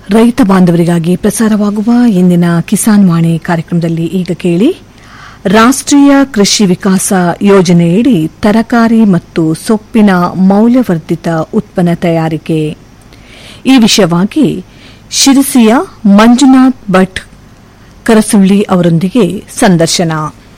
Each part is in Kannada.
ರೈತ ಬಾಂಧವರಿಗಾಗಿ ಪ್ರಸಾರವಾಗುವ ಇಂದಿನ ಕಿಸಾನ್ ವಾಣಿ ಕಾರ್ಯಕ್ರಮದಲ್ಲಿ ಈಗ ಕೇಳಿ ರಾಷ್ಟ್ರೀಯ ಕೃಷಿ ವಿಕಾಸ ಯೋಜನೆಯಡಿ ತರಕಾರಿ ಮತ್ತು ಸೊಪ್ಪಿನ ಮೌಲ್ಯವರ್ಧಿತ ಉತ್ಪನ್ನ ತಯಾರಿಕೆ ಈ ವಿಷಯವಾಗಿ ಶಿರಸಿಯ ಮಂಜುನಾಥ್ ಭಟ್ ಕರಸುಳ್ಳಿ ಅವರೊಂದಿಗೆ ಸಂದರ್ಶನ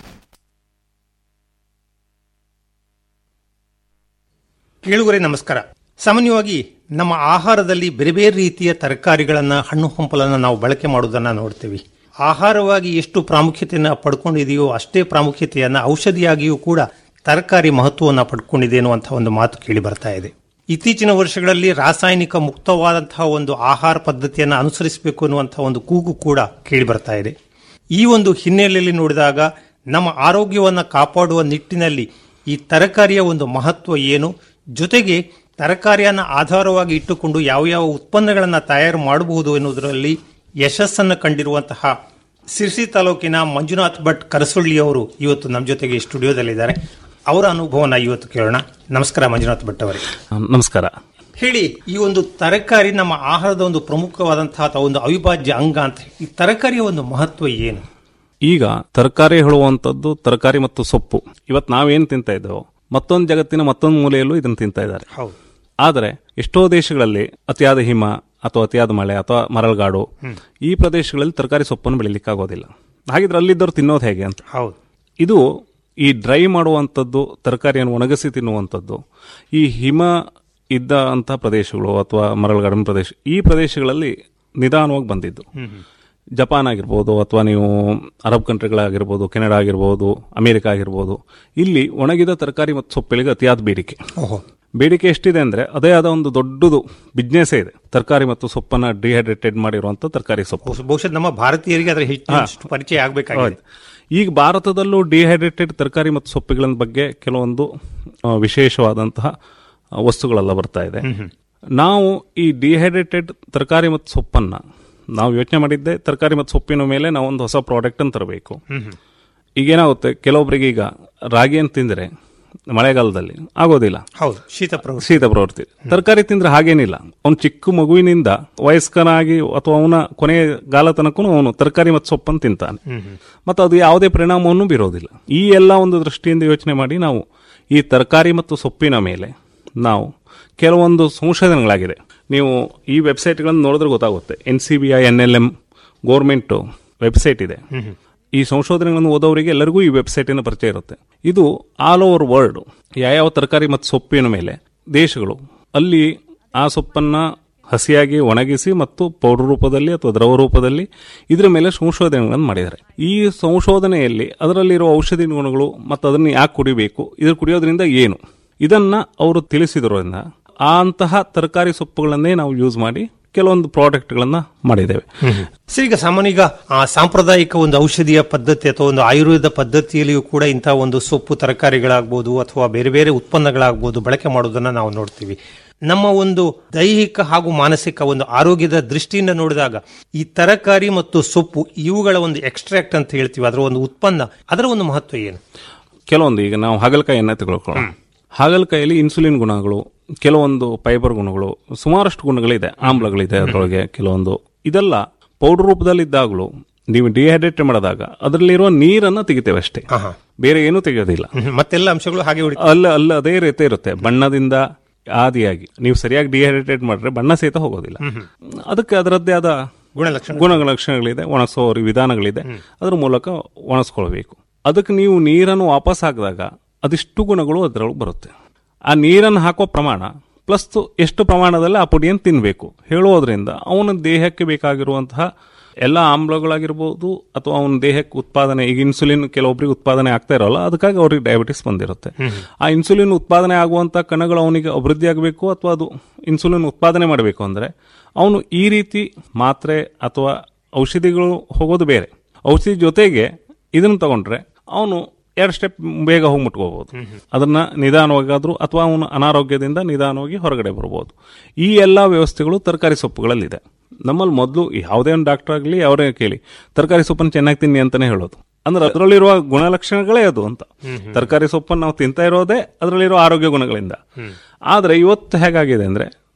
ಕೇಳುಗರೆ ನಮಸ್ಕಾರ ಸಾಮಾನ್ಯವಾಗಿ ನಮ್ಮ ಆಹಾರದಲ್ಲಿ ಬೇರೆ ಬೇರೆ ರೀತಿಯ ತರಕಾರಿಗಳನ್ನ ಹಣ್ಣು ಹಂಪಲನ್ನ ನಾವು ಬಳಕೆ ಮಾಡುವುದನ್ನ ನೋಡ್ತೀವಿ ಆಹಾರವಾಗಿ ಎಷ್ಟು ಪ್ರಾಮುಖ್ಯತೆಯನ್ನ ಪಡ್ಕೊಂಡಿದೆಯೋ ಅಷ್ಟೇ ಪ್ರಾಮುಖ್ಯತೆಯನ್ನ ಔಷಧಿಯಾಗಿಯೂ ಕೂಡ ತರಕಾರಿ ಮಹತ್ವವನ್ನು ಪಡ್ಕೊಂಡಿದೆ ಅನ್ನುವಂತಹ ಒಂದು ಮಾತು ಕೇಳಿ ಬರ್ತಾ ಇದೆ ಇತ್ತೀಚಿನ ವರ್ಷಗಳಲ್ಲಿ ರಾಸಾಯನಿಕ ಮುಕ್ತವಾದಂತಹ ಒಂದು ಆಹಾರ ಪದ್ಧತಿಯನ್ನು ಅನುಸರಿಸಬೇಕು ಅನ್ನುವಂತಹ ಒಂದು ಕೂಗು ಕೂಡ ಕೇಳಿ ಬರ್ತಾ ಇದೆ ಈ ಒಂದು ಹಿನ್ನೆಲೆಯಲ್ಲಿ ನೋಡಿದಾಗ ನಮ್ಮ ಆರೋಗ್ಯವನ್ನು ಕಾಪಾಡುವ ನಿಟ್ಟಿನಲ್ಲಿ ಈ ತರಕಾರಿಯ ಒಂದು ಮಹತ್ವ ಏನು ಜೊತೆಗೆ ತರಕಾರಿಯನ್ನು ಆಧಾರವಾಗಿ ಇಟ್ಟುಕೊಂಡು ಯಾವ ಯಾವ ಉತ್ಪನ್ನಗಳನ್ನು ತಯಾರು ಮಾಡಬಹುದು ಎನ್ನುವುದರಲ್ಲಿ ಯಶಸ್ಸನ್ನು ಕಂಡಿರುವಂತಹ ಸಿರ್ಸಿ ತಾಲೂಕಿನ ಮಂಜುನಾಥ್ ಭಟ್ ಕರಸುಳ್ಳಿ ಅವರು ಇವತ್ತು ನಮ್ಮ ಜೊತೆಗೆ ಸ್ಟುಡಿಯೋದಲ್ಲಿದ್ದಾರೆ ಅವರ ಅನುಭವನ ಇವತ್ತು ಕೇಳೋಣ ನಮಸ್ಕಾರ ಮಂಜುನಾಥ್ ಭಟ್ ಅವರೇ ನಮಸ್ಕಾರ ಹೇಳಿ ಈ ಒಂದು ತರಕಾರಿ ನಮ್ಮ ಆಹಾರದ ಒಂದು ಪ್ರಮುಖವಾದಂತಹ ಅಥವಾ ಒಂದು ಅವಿಭಾಜ್ಯ ಅಂಗ ಅಂತ ಈ ತರಕಾರಿಯ ಒಂದು ಮಹತ್ವ ಏನು ಈಗ ತರಕಾರಿ ಹೇಳುವಂಥದ್ದು ತರಕಾರಿ ಮತ್ತು ಸೊಪ್ಪು ಇವತ್ತು ನಾವೇನು ತಿಂತಾ ಇದ್ದೇವೋ ಮತ್ತೊಂದು ಜಗತ್ತಿನ ಮತ್ತೊಂದು ಮೂಲೆಯಲ್ಲೂ ಇದನ್ನು ತಿಂತಾ ಇದ್ದಾರೆ ಹೌದು ಆದರೆ ಎಷ್ಟೋ ದೇಶಗಳಲ್ಲಿ ಅತಿಯಾದ ಹಿಮ ಅಥವಾ ಅತಿಯಾದ ಮಳೆ ಅಥವಾ ಮರಳುಗಾಡು ಈ ಪ್ರದೇಶಗಳಲ್ಲಿ ತರಕಾರಿ ಸೊಪ್ಪನ್ನು ಬೆಳಿಲಿಕ್ಕಾಗೋದಿಲ್ಲ ಹಾಗಿದ್ರೆ ಅಲ್ಲಿದ್ದವ್ರು ತಿನ್ನೋದು ಹೇಗೆ ಅಂತ ಹೌದು ಇದು ಈ ಡ್ರೈ ಮಾಡುವಂಥದ್ದು ತರಕಾರಿಯನ್ನು ಒಣಗಿಸಿ ತಿನ್ನುವಂಥದ್ದು ಈ ಹಿಮ ಇದ್ದ ಅಂತಹ ಪ್ರದೇಶಗಳು ಅಥವಾ ಮರಳುಗಾಡಿನ ಪ್ರದೇಶ ಈ ಪ್ರದೇಶಗಳಲ್ಲಿ ನಿಧಾನವಾಗಿ ಬಂದಿದ್ದು ಜಪಾನ್ ಆಗಿರ್ಬೋದು ಅಥವಾ ನೀವು ಅರಬ್ ಕಂಟ್ರಿಗಳಾಗಿರ್ಬೋದು ಕೆನಡಾ ಆಗಿರ್ಬೋದು ಅಮೆರಿಕ ಆಗಿರ್ಬೋದು ಇಲ್ಲಿ ಒಣಗಿದ ತರಕಾರಿ ಮತ್ತು ಸೊಪ್ಪಿಗೆ ಅತಿಯಾದ ಬೇಡಿಕೆ ಓಹೋ ಬೇಡಿಕೆ ಎಷ್ಟಿದೆ ಅಂದ್ರೆ ಅದೇ ಆದ ಒಂದು ದೊಡ್ಡದು ಬಿಸ್ನೆಸ್ ಇದೆ ತರಕಾರಿ ಮತ್ತು ಸೊಪ್ಪನ್ನ ಡಿಹೈಡ್ರೇಟೆಡ್ ಮಾಡಿರುವಂತ ತರಕಾರಿ ಸೊಪ್ಪು ಬಹು- ಬಹುಶಃ ನಮ್ಮ ಭಾರತೀಯರಿಗೆ ಅದರ ಹೆಚ್ಚು ಪರಿಚಯ ಆಗಬೇಕಾಗಿದೆ ಹೌದು. ಈಗ ಭಾರತದಲ್ಲೂ ಡಿಹೈಡ್ರೇಟೆಡ್ ತರಕಾರಿ ಮತ್ತು ಸೊಪ್ಪುಗಳ ಬಗ್ಗೆ ಕೆಲವೊಂದು ಆ, ವಿಶೇಷವಾದಂತಹ ಆ, ವಸ್ತುಗಳೆಲ್ಲ ಬರ್ತಾ ಇದೆ ನಾವು ಈ ಡಿಹೈಡ್ರೇಟೆಡ್ ತರಕಾರಿ ಮತ್ತು ಸೊಪ್ಪನ್ನ ನಾವು ಯೋಚನೆ ಮಾಡಿದ್ದೆ ತರಕಾರಿ ಮತ್ತು ಸೊಪ್ಪಿನ ಮೇಲೆ ನಾವು ಒಂದು ಹೊಸ ಪ್ರಾಡಕ್ಟ್ ಅನ್ನು ತರಬೇಕು ಈಗೇನಾಗುತ್ತೆ ಕೆಲವೊಬ್ಬರಿಗೆ ಈಗ ರಾಗಿಯನ್ನು ತಿಂದರೆ ಮಳೆಗಾಲದಲ್ಲಿ ಆಗೋದಿಲ್ಲ ಹೌದು ಶೀತ ಪ್ರವೃತ್ತಿ ಶೀತ ಪ್ರವೃತ್ತಿ ತರಕಾರಿ ತಿಂದ್ರೆ ಹಾಗೇನಿಲ್ಲ ಅವ್ನು ಚಿಕ್ಕ ಮಗುವಿನಿಂದ ವಯಸ್ಕನಾಗಿ ಅಥವಾ ಅವನ ಕೊನೆಯ ಗಾಲ ತನಕ ಅವನು ತರಕಾರಿ ಮತ್ತು ಸೊಪ್ಪನ್ನು ತಿಂತಾನೆ ಮತ್ತು ಅದು ಯಾವುದೇ ಪರಿಣಾಮವನ್ನು ಬೀರೋದಿಲ್ಲ ಈ ಎಲ್ಲ ಒಂದು ದೃಷ್ಟಿಯಿಂದ ಯೋಚನೆ ಮಾಡಿ ನಾವು ಈ ತರಕಾರಿ ಮತ್ತು ಸೊಪ್ಪಿನ ಮೇಲೆ ನಾವು ಕೆಲವೊಂದು ಸಂಶೋಧನೆಗಳಾಗಿದೆ ನೀವು ಈ ವೆಬ್ಸೈಟ್ಗಳನ್ನು ನೋಡಿದ್ರೆ ಗೊತ್ತಾಗುತ್ತೆ N C B I N L M government website ಇದೆ ಈ ಸಂಶೋಧನೆಗಳನ್ನು ಓದೋರಿಗೆ ಎಲ್ಲರಿಗೂ ಈ ವೆಬ್ಸೈಟಿನ ಪರಿಚಯ ಇರುತ್ತೆ ಇದು ಆಲ್ ಓವರ್ ವರ್ಲ್ಡ್ ಯಾವ್ಯಾವ ತರಕಾರಿ ಮತ್ತು ಸೊಪ್ಪಿನ ಮೇಲೆ ದೇಶಗಳು ಅಲ್ಲಿ ಆ ಸೊಪ್ಪನ್ನ ಹಸಿಯಾಗಿ ಒಣಗಿಸಿ ಮತ್ತು ಪೌಡರ್ ರೂಪದಲ್ಲಿ ಅಥವಾ ದ್ರವ ರೂಪದಲ್ಲಿ ಇದರ ಮೇಲೆ ಸಂಶೋಧನೆಗಳನ್ನು ಮಾಡಿದ್ದಾರೆ ಈ ಸಂಶೋಧನೆಯಲ್ಲಿ ಅದರಲ್ಲಿರುವ ಔಷಧಿ ಗುಣಗಳು ಮತ್ತು ಅದನ್ನು ಯಾಕೆ ಕುಡಿಬೇಕು ಇದ್ರ ಕುಡಿಯೋದ್ರಿಂದ ಏನು ಇದನ್ನ ಅವರು ತಿಳಿಸಿದ್ರಿಂದ ಆ ಅಂತಹ ತರಕಾರಿ ಸೊಪ್ಪುಗಳನ್ನೇ ನಾವು ಯೂಸ್ ಮಾಡಿ ಕೆಲವೊಂದು ಪ್ರಾಡಕ್ಟ್ಗಳನ್ನ ಮಾಡಿದ್ದೇವೆ ಸರ್ ಈಗ ಸಾಮಾನ್ಯ ಈಗ ಆ ಸಾಂಪ್ರದಾಯಿಕ ಒಂದು ಔಷಧಿಯ ಪದ್ಧತಿ ಅಥವಾ ಒಂದು ಆಯುರ್ವೇದ ಪದ್ಧತಿಯಲ್ಲಿಯೂ ಕೂಡ ಇಂತಹ ಒಂದು ಸೊಪ್ಪು ತರಕಾರಿಗಳಾಗ್ಬೋದು ಅಥವಾ ಬೇರೆ ಬೇರೆ ಉತ್ಪನ್ನಗಳಾಗ್ಬೋದು ಬಳಕೆ ಮಾಡೋದನ್ನ ನಾವು ನೋಡ್ತೀವಿ ನಮ್ಮ ಒಂದು ದೈಹಿಕ ಹಾಗೂ ಮಾನಸಿಕ ಒಂದು ಆರೋಗ್ಯದ ದೃಷ್ಟಿಯಿಂದ ನೋಡಿದಾಗ ಈ ತರಕಾರಿ ಮತ್ತು ಸೊಪ್ಪು ಇವುಗಳ ಒಂದು ಎಕ್ಸ್ಟ್ರಾಕ್ಟ್ ಅಂತ ಹೇಳ್ತೀವಿ ಅದರ ಒಂದು ಉತ್ಪನ್ನ ಅದರ ಒಂದು ಮಹತ್ವ ಏನು ಕೆಲವೊಂದು ಈಗ ನಾವು ಹಾಗಲಕಾಯಿಯನ್ನ ತೆಗೆದುಕೊಳ್ಳೋಣ ಹಾಗಲಕಾಯಲ್ಲಿ ಇನ್ಸುಲಿನ್ ಗುಣಗಳು ಕೆಲವೊಂದು ಫೈಬರ್ ಗುಣಗಳು ಸುಮಾರಷ್ಟು ಗುಣಗಳಿದೆ ಆಮ್ಲಗಳಿದೆ ಅದರೊಳಗೆ ಕೆಲವೊಂದು ಇದೆಲ್ಲ ಪೌಡರ್ ರೂಪದಲ್ಲಿದ್ದಾಗಲೂ ನೀವು ಡಿಹೈಡ್ರೇಟ್ ಮಾಡಿದಾಗ ಅದರಲ್ಲಿರುವ ನೀರನ್ನು ತೆಗಿತೇವೆ ಅಷ್ಟೇ ಆಹಾ. ಬೇರೆ ಏನೂ ತೆಗೆಯೋದಿಲ್ಲ ಹ್ಮ್. ಮತ್ತೆಲ್ಲ ಅಂಶಗಳು ಹಾಗೆ ಉಳಿತು ಅಲ್ಲ ಅಲ್ಲ ಅದೇ ರೀತಿ ಇರುತ್ತೆ ಬಣ್ಣದಿಂದ ಆದಿಯಾಗಿ ನೀವು ಸರಿಯಾಗಿ ಡಿಹೈಡ್ರೇಟೆಡ್ ಮಾಡಿದ್ರೆ ಬಣ್ಣ ಸಹಿತ ಹೋಗೋದಿಲ್ಲ ಅದಕ್ಕೆ ಅದರದ್ದೇ ಆದ ಗುಣಲಕ್ಷಣ ಗುಣಲಕ್ಷಣಗಳಿದೆ ಒಣಗಿಸೋ ವಿಧಾನಗಳಿದೆ ಅದ್ರ ಮೂಲಕ ಒಣಗಿಸ್ಕೊಳ್ಬೇಕು ಅದಕ್ಕೆ ನೀವು ನೀರನ್ನು ವಾಪಸ್ ಹಾಕಿದಾಗ ಅದಿಷ್ಟು ಗುಣಗಳು ಅದರೊಳಗೆ ಬರುತ್ತೆ ಆ ನೀರನ್ನು ಹಾಕೋ ಪ್ರಮಾಣ ಪ್ಲಸ್ ಎಷ್ಟು ಪ್ರಮಾಣದಲ್ಲಿ ಆ ಪುಡಿಯನ್ನು ತಿನ್ನಬೇಕು ಹೇಳೋದ್ರಿಂದ ಅವನ ದೇಹಕ್ಕೆ ಬೇಕಾಗಿರುವಂತಹ ಎಲ್ಲ ಆಮ್ಲಗಳಾಗಿರ್ಬೋದು ಅಥವಾ ಅವನ ದೇಹಕ್ಕೆ ಉತ್ಪಾದನೆ ಈಗ ಇನ್ಸುಲಿನ್ ಕೆಲವೊಬ್ಬರಿಗೆ ಉತ್ಪಾದನೆ ಆಗ್ತಾ ಇರೋಲ್ಲ ಅದಕ್ಕಾಗಿ ಅವ್ರಿಗೆ ಡಯಾಬಿಟಿಸ್ ಬಂದಿರುತ್ತೆ ಆ ಇನ್ಸುಲಿನ್ ಉತ್ಪಾದನೆ ಆಗುವಂತ ಕಣಗಳು ಅವನಿಗೆ ಅಭಿವೃದ್ಧಿ ಆಗಬೇಕು ಅಥವಾ ಅದು ಇನ್ಸುಲಿನ್ ಉತ್ಪಾದನೆ ಮಾಡಬೇಕು ಅಂದ್ರೆ ಅವನು ಈ ರೀತಿ ಮಾತ್ರೆ ಅಥವಾ ಔಷಧಿಗಳು ಹೋಗೋದು ಬೇರೆ ಔಷಧಿ ಜೊತೆಗೆ ಇದನ್ನು ತಗೊಂಡ್ರೆ ಅವನು ಎರಡು ಸ್ಟೆಪ್ ಬೇಗ ಹೋಗಿ ಮುಟ್ಕೋಬಹುದು ಅದನ್ನ ನಿಧಾನವಾಗಾದ್ರೂ ಅಥವಾ ಅವನು ಅನಾರೋಗ್ಯದಿಂದ ನಿಧಾನವಾಗಿ ಹೊರಗಡೆ ಬರ್ಬೋದು ಈ ಎಲ್ಲ ವ್ಯವಸ್ಥೆಗಳು ತರಕಾರಿ ಸೊಪ್ಪುಗಳಲ್ಲಿದೆ ನಮ್ಮಲ್ಲಿ ಮೊದಲು ಯಾವುದೇ ಒಂದು ಡಾಕ್ಟರ್ ಆಗಲಿ ಅವರೇ ಕೇಳಿ ತರಕಾರಿ ಸೊಪ್ಪನ್ನು ಚೆನ್ನಾಗಿ ತಿನ್ನಿ ಅಂತಾನೆ ಹೇಳೋದು ಅಂದ್ರೆ ಅದರಲ್ಲಿರುವ ಗುಣಲಕ್ಷಣಗಳೇ ಅದು ಅಂತ ತರಕಾರಿ ಸೊಪ್ಪನ್ನು ನಾವು ತಿಂತಾ ಇರೋದೇ ಅದರಲ್ಲಿರೋ ಆರೋಗ್ಯ ಗುಣಗಳಿಂದ ಆದ್ರೆ ಇವತ್ತು ಹೇಗಾಗಿದೆ ಅಂದ್ರೆ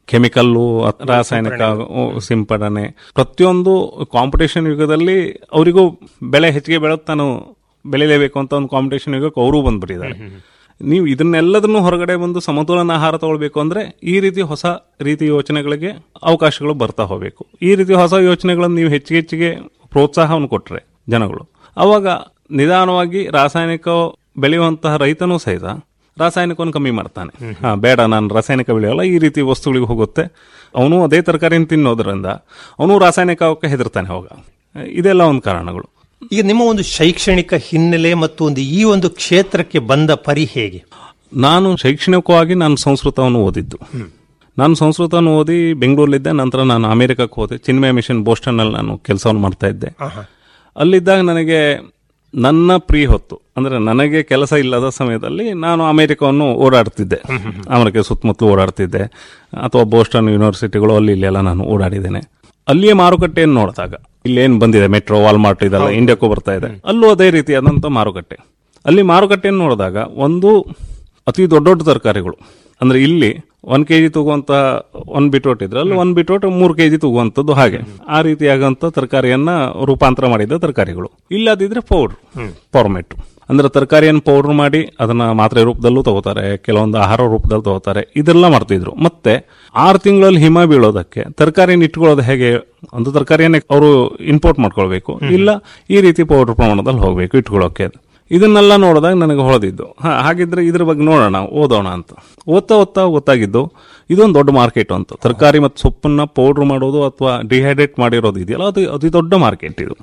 ಕೆಮಿಕಲ್ಲು ಅತ್- ರಾಸಾಯನಿಕ ಉ, ಸಿಂಪಡಣೆ ಪ್ರತಿಯೊಂದು ಕಾಂಪಿಟೇಷನ್ ಯುಗದಲ್ಲಿ ಅವರಿಗೂ ಬೆಳೆ ಹೆಚ್ಚಿಗೆ ಬೆಳೆದು ತಾನು ಬೆಳಿಲೇಬೇಕು ಅಂತ ಒಂದು ಕಾಂಪಿಟೇಷನ್ ಯುಗಕ್ಕೆ ಅವರು ಬಂದ್ಬಿಟ್ಟಿದ್ದಾರೆ ನೀವು ಇದನ್ನೆಲ್ಲದನ್ನು ಹೊರಗಡೆ ಬಂದು ಸಮತೋಲನ ಆಹಾರ ತಗೊಳ್ಬೇಕು ಅಂದ್ರೆ ಈ ರೀತಿ ಹೊಸ ರೀತಿ ಯೋಚನೆಗಳಿಗೆ ಅವಕಾಶಗಳು ಬರ್ತಾ ಹೋಗಬೇಕು ಈ ರೀತಿ ಹೊಸ ಯೋಚನೆಗಳನ್ನು ನೀವು ಹೆಚ್ಚಿಗೆ ಹೆಚ್ಚಿಗೆ ಪ್ರೋತ್ಸಾಹವನ್ನು ಕೊಟ್ಟರೆ ಜನಗಳು ಅವಾಗ ನಿಧಾನವಾಗಿ ರಾಸಾಯನಿಕ ಬೆಳೆಯುವಂತಹ ರೈತನೂ ಸಹಿತ ರಾಸಾಯನಿಕವನ್ನು ಕಮ್ಮಿ ಮಾಡ್ತಾನೆ ಹಾ ಬೇಡ ನಾನು ರಾಸಾಯನಿಕ ಬೆಳೆಯಲ್ಲ ಈ ರೀತಿ ವಸ್ತುಗಳಿಗೆ ಹೋಗುತ್ತೆ ಅವನು ಅದೇ ತರಕಾರಿನ ತಿನ್ನೋದ್ರಿಂದ ಅವನು ರಾಸಾಯನಿಕಕ್ಕೆ ಹೆದರ್ತಾನೆ ಹೋಗ ಇದೆಲ್ಲ ಒಂದು ಕಾರಣಗಳು ಈಗ ನಿಮ್ಮ ಒಂದು ಶೈಕ್ಷಣಿಕ ಹಿನ್ನೆಲೆ ಮತ್ತು ಒಂದು ಈ ಒಂದು ಕ್ಷೇತ್ರಕ್ಕೆ ಬಂದ ಪರಿ ಹೇಗೆ ನಾನು ಶೈಕ್ಷಣಿಕವಾಗಿ ನಾನು ಸಂಸ್ಕೃತವನ್ನು ಓದಿದ್ದು ನಾನು ಸಂಸ್ಕೃತವನ್ನು ಓದಿ ಬೆಂಗಳೂರಲ್ಲಿದ್ದೆ ನಂತರ ನಾನು ಅಮೆರಿಕಕ್ಕೆ ಹೋದೆ ಚಿನ್ಮಯ ಮಿಷನ್ ಬೋಸ್ಟನ್ನಲ್ಲಿ ನಾನು ಕೆಲಸವನ್ನು ಮಾಡ್ತಾ ಇದ್ದೆ ಅಲ್ಲಿದ್ದಾಗ ನನಗೆ ನನ್ನ ಪ್ರೀ ಹೊತ್ತು ಅಂದ್ರೆ ನನಗೆ ಕೆಲಸ ಇಲ್ಲದ ಸಮಯದಲ್ಲಿ ನಾನು ಅಮೆರಿಕವನ್ನು ಓಡಾಡ್ತಿದ್ದೆ ಅಮೆರಿಕ ಸುತ್ತಮುತ್ತಲು ಓಡಾಡ್ತಿದ್ದೆ ಅಥವಾ ಬೋಸ್ಟನ್ ಯೂನಿವರ್ಸಿಟಿಗಳು ಅಲ್ಲಿ ಇಲ್ಲೆಲ್ಲ ನಾನು ಓಡಾಡಿದ್ದೇನೆ ಅಲ್ಲಿಯ ಮಾರುಕಟ್ಟೆಯನ್ನು ನೋಡಿದಾಗ ಇಲ್ಲೇನು ಬಂದಿದೆ ಮೆಟ್ರೋ ವಾಲ್ಮಾರ್ಟ್ ಇದೆಲ್ಲ ಇಂಡಿಯಾಕ್ಕೂ ಬರ್ತಾ ಇದೆ ಅಲ್ಲೂ ಅದೇ ರೀತಿಯಾದಂಥ ಮಾರುಕಟ್ಟೆ ಅಲ್ಲಿ ಮಾರುಕಟ್ಟೆಯನ್ನು ನೋಡಿದಾಗ ಒಂದು ಅತಿ ದೊಡ್ಡ ದೊಡ್ಡ ತರಕಾರಿಗಳು ಅಂದ್ರೆ ಇಲ್ಲಿ ಒನ್ ಕೆಜಿ ತಗುವಂತ ಒನ್ ಬಿಟ್ರೋಟ್ ಇದ್ರೆ ಅಲ್ಲಿ ಒನ್ ಬಿಟ್ರೋಟ್ ಮೂರು ಕೆಜಿ ತಗುವಂತದ್ದು ಹಾಗೆ ಆ ರೀತಿಯಾಗಂತ ತರಕಾರಿಯನ್ನ ರೂಪಾಂತರ ಮಾಡಿದ ತರಕಾರಿಗಳು ಇಲ್ಲದಿದ್ರೆ ಪೌಡ್ರ್ ಫಾರ್ಮೆಟ್ ಅಂದ್ರೆ ತರಕಾರಿಯನ್ನು ಪೌಡರ್ ಮಾಡಿ ಅದನ್ನ ಮಾತ್ರೆ ರೂಪದಲ್ಲೂ ತಗೋತಾರೆ ಕೆಲವೊಂದು ಆಹಾರ ರೂಪದಲ್ಲಿ ತಗೋತಾರೆ ಇದೆಲ್ಲ ಮಾಡ್ತಿದ್ರು ಮತ್ತೆ ಆರು ತಿಂಗಳಲ್ಲಿ ಹಿಮ ಬೀಳೋದಕ್ಕೆ ತರಕಾರಿನ ಇಟ್ಕೊಳ್ಳೋದು ಹೇಗೆ ಒಂದು ತರಕಾರಿಯನ್ನೇ ಅವರು ಇಂಪೋರ್ಟ್ ಮಾಡ್ಕೊಳ್ಬೇಕು ಇಲ್ಲ ಈ ರೀತಿ ಪೌಡರ್ ಪ್ರಮಾಣದಲ್ಲಿ ಹೋಗ್ಬೇಕು ಇಟ್ಕೊಳ್ಳೋಕೆ ಇದನ್ನೆಲ್ಲ ನೋಡಿದಾಗ ನನಗೆ ಹೊಳೆದಿದ್ದು ಹಾ ಹಾಗಿದ್ರೆ ಇದ್ರ ಬಗ್ಗೆ ನೋಡೋಣ ಓದೋಣ ಅಂತ ಓದ್ತಾ ಓದ್ತಾ ಗೊತ್ತಾಗಿದ್ದು ಇದೊಂದು ದೊಡ್ಡ ಮಾರ್ಕೆಟ್ ಅಂತ ತರಕಾರಿ ಮತ್ತು ಸೊಪ್ಪನ್ನ ಪೌಡರ್ ಮಾಡೋದು ಅಥವಾ ಡಿಹೈಡ್ರೇಟ್ ಮಾಡಿರೋದು ಇದೆಯಲ್ಲ ಅದು ಅತಿ ದೊಡ್ಡ ಮಾರ್ಕೆಟ್ ಇದು